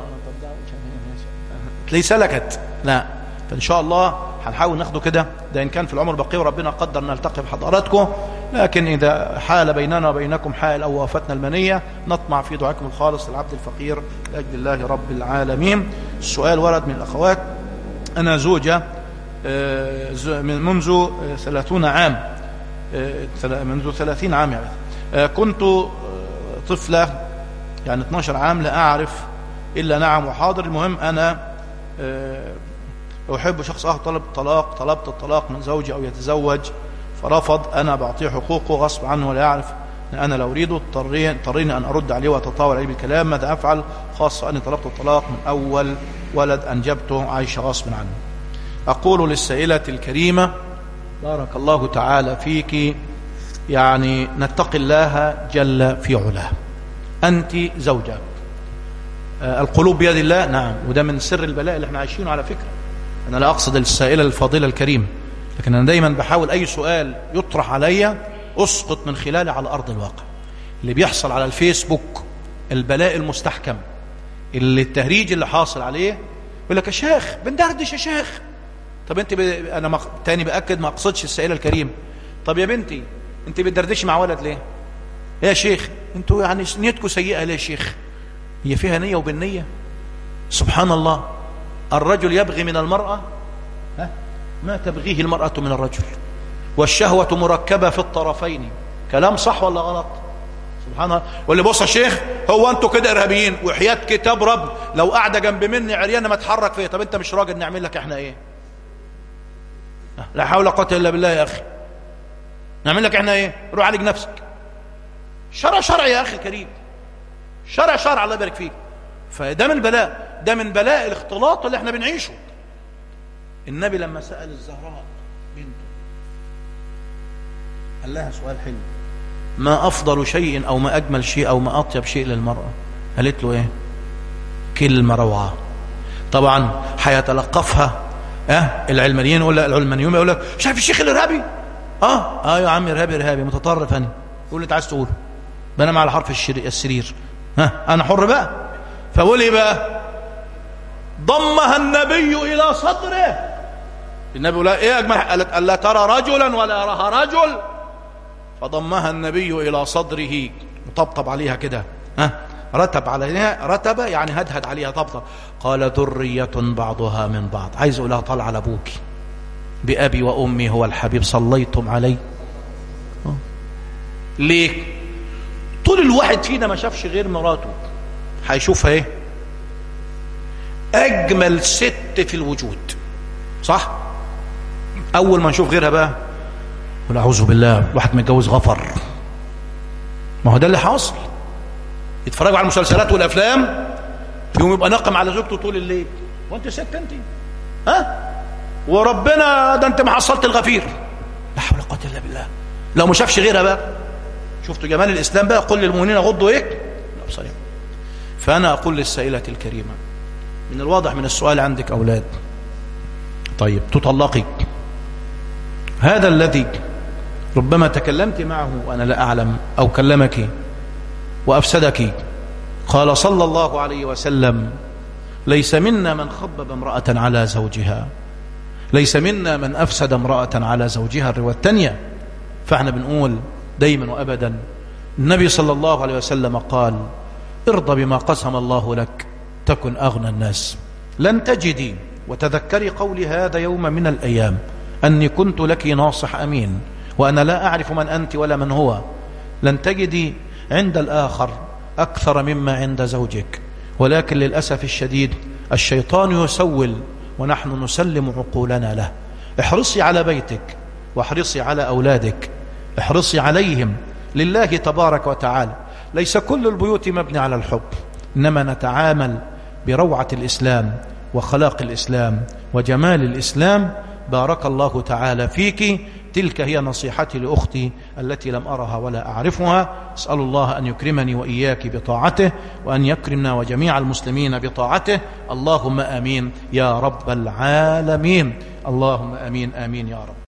تلاقيه سلكت لا فإن شاء الله هنحاول ناخده كده ده إن كان في العمر بقي وربنا قدر نلتقي بحضراتكم لكن إذا حال بيننا وبينكم حائل أو وافتنا المنية نطمع في دعائكم الخالص للعبد الفقير لأجل الله رب العالمين السؤال ورد من الأخوات أنا زوجة من منذ ثلاثون عام منذ ثلاثين عام يعني كنت طفلة يعني 12 عام لا أعرف إلا نعم وحاضر المهم أنا أحب شخص آخر طلب الطلاق طلبت الطلاق من زوجي أو يتزوج فرفض أنا بعطيه حقوقه غصب عنه ولا يعرف أن أنا لو أريده اضطريني أن أرد عليه وأتطاول عليه بالكلام ماذا أفعل خاصة أني طلبت الطلاق من أول ولد أنجبته عايش غصب عنه أقول للسائلة الكريمة بارك الله تعالى فيك يعني نتقي الله جل في علاه أنت زوجة القلوب بيد الله نعم وده من سر البلاء اللي احنا عايشينه على فكرة أنا لا أقصد السائلة الفاضلة الكريمة لكن أنا دايما بحاول أي سؤال يطرح علي أسقط من خلاله على أرض الواقع اللي بيحصل على الفيسبوك البلاء المستحكم اللي التهريج اللي حاصل عليه يقول لك يا شيخ بندردش يا شيخ طب انت ب... انا مق... تاني باكد ما اقصدش السائله الكريم طب يا بنتي انت بتدردشي مع ولد ليه يا شيخ انتوا يعني نيتكم سيئه ليه يا شيخ هي فيها نيه وبالنيه سبحان الله الرجل يبغي من المراه ها ما تبغيه المراه من الرجل والشهوه مركبه في الطرفين كلام صح ولا غلط سبحان الله واللي بص يا شيخ هو انتوا كده ارهابيين وحياه كتاب رب لو قاعده جنب مني عريانه ما اتحرك فيا طب انت مش راجل نعمل لك احنا ايه لا حول ولا قوه الا بالله يا اخي نعمل لك احنا ايه روح عالج نفسك شرع شرع يا اخي الكريم شرع شرع الله يبارك فيك فده من البلاء ده من بلاء الاختلاط اللي احنا بنعيشه النبي لما سأل الزهراء بنته قال لها سؤال حلو ما أفضل شيء أو ما أجمل شيء أو ما أطيب شيء للمرأة قالت له إيه كلمة روعة طبعا هيتلقفها اه العلمانيين يقول العلمانيون يقول لك شايف الشيخ الارهابي اه اه يا عم ارهابي ارهابي متطرف انا يقول اللي انت عايز تقوله بنام على حرف الشرير السرير ها انا حر بقى فقول ايه بقى ضمها النبي الى صدره النبي يقول ايه اجمل قالت الا ترى رجلا ولا يراها رجل فضمها النبي الى صدره وطبطب عليها كده ها رتب عليها رتب يعني هدهد عليها طبطب قال ذرية بعضها من بعض عايز اقولها طال على ابوك بأبي وأمي هو الحبيب صليتم علي ليه طول الواحد فينا ما شافش غير مراته هيشوفها ايه اجمل ست في الوجود صح اول ما نشوف غيرها بقى ولا اعوذ بالله واحد متجوز غفر ما هو ده اللي حاصل يتفرجوا على المسلسلات والافلام يوم يبقى نقم على زوجته طول الليل وانت ست انت ها وربنا ده انت ما حصلت الغفير لا حول ولا قوه الا بالله لو ما شافش غيرها بقى شفتوا جمال الاسلام بقى قل للمؤمنين غضوا ايه ابصارهم فانا اقول للسائله الكريمه من الواضح من السؤال عندك اولاد طيب تطلقي هذا الذي ربما تكلمت معه وانا لا اعلم او كلمك وافسدك قال صلى الله عليه وسلم ليس منا من خبب امراه على زوجها ليس منا من افسد امراه على زوجها الروايه الثانيه فاحنا بنقول دايما وابدا النبي صلى الله عليه وسلم قال ارضى بما قسم الله لك تكن اغنى الناس لن تجدي وتذكري قولي هذا يوم من الايام اني كنت لك ناصح امين وانا لا اعرف من انت ولا من هو لن تجدي عند الاخر اكثر مما عند زوجك ولكن للاسف الشديد الشيطان يسول ونحن نسلم عقولنا له احرصي على بيتك واحرصي على اولادك احرصي عليهم لله تبارك وتعالى ليس كل البيوت مبني على الحب انما نتعامل بروعه الاسلام وخلاق الاسلام وجمال الاسلام بارك الله تعالى فيك تلك هي نصيحتي لاختي التي لم ارها ولا اعرفها اسال الله ان يكرمني واياك بطاعته وان يكرمنا وجميع المسلمين بطاعته اللهم امين يا رب العالمين اللهم امين امين يا رب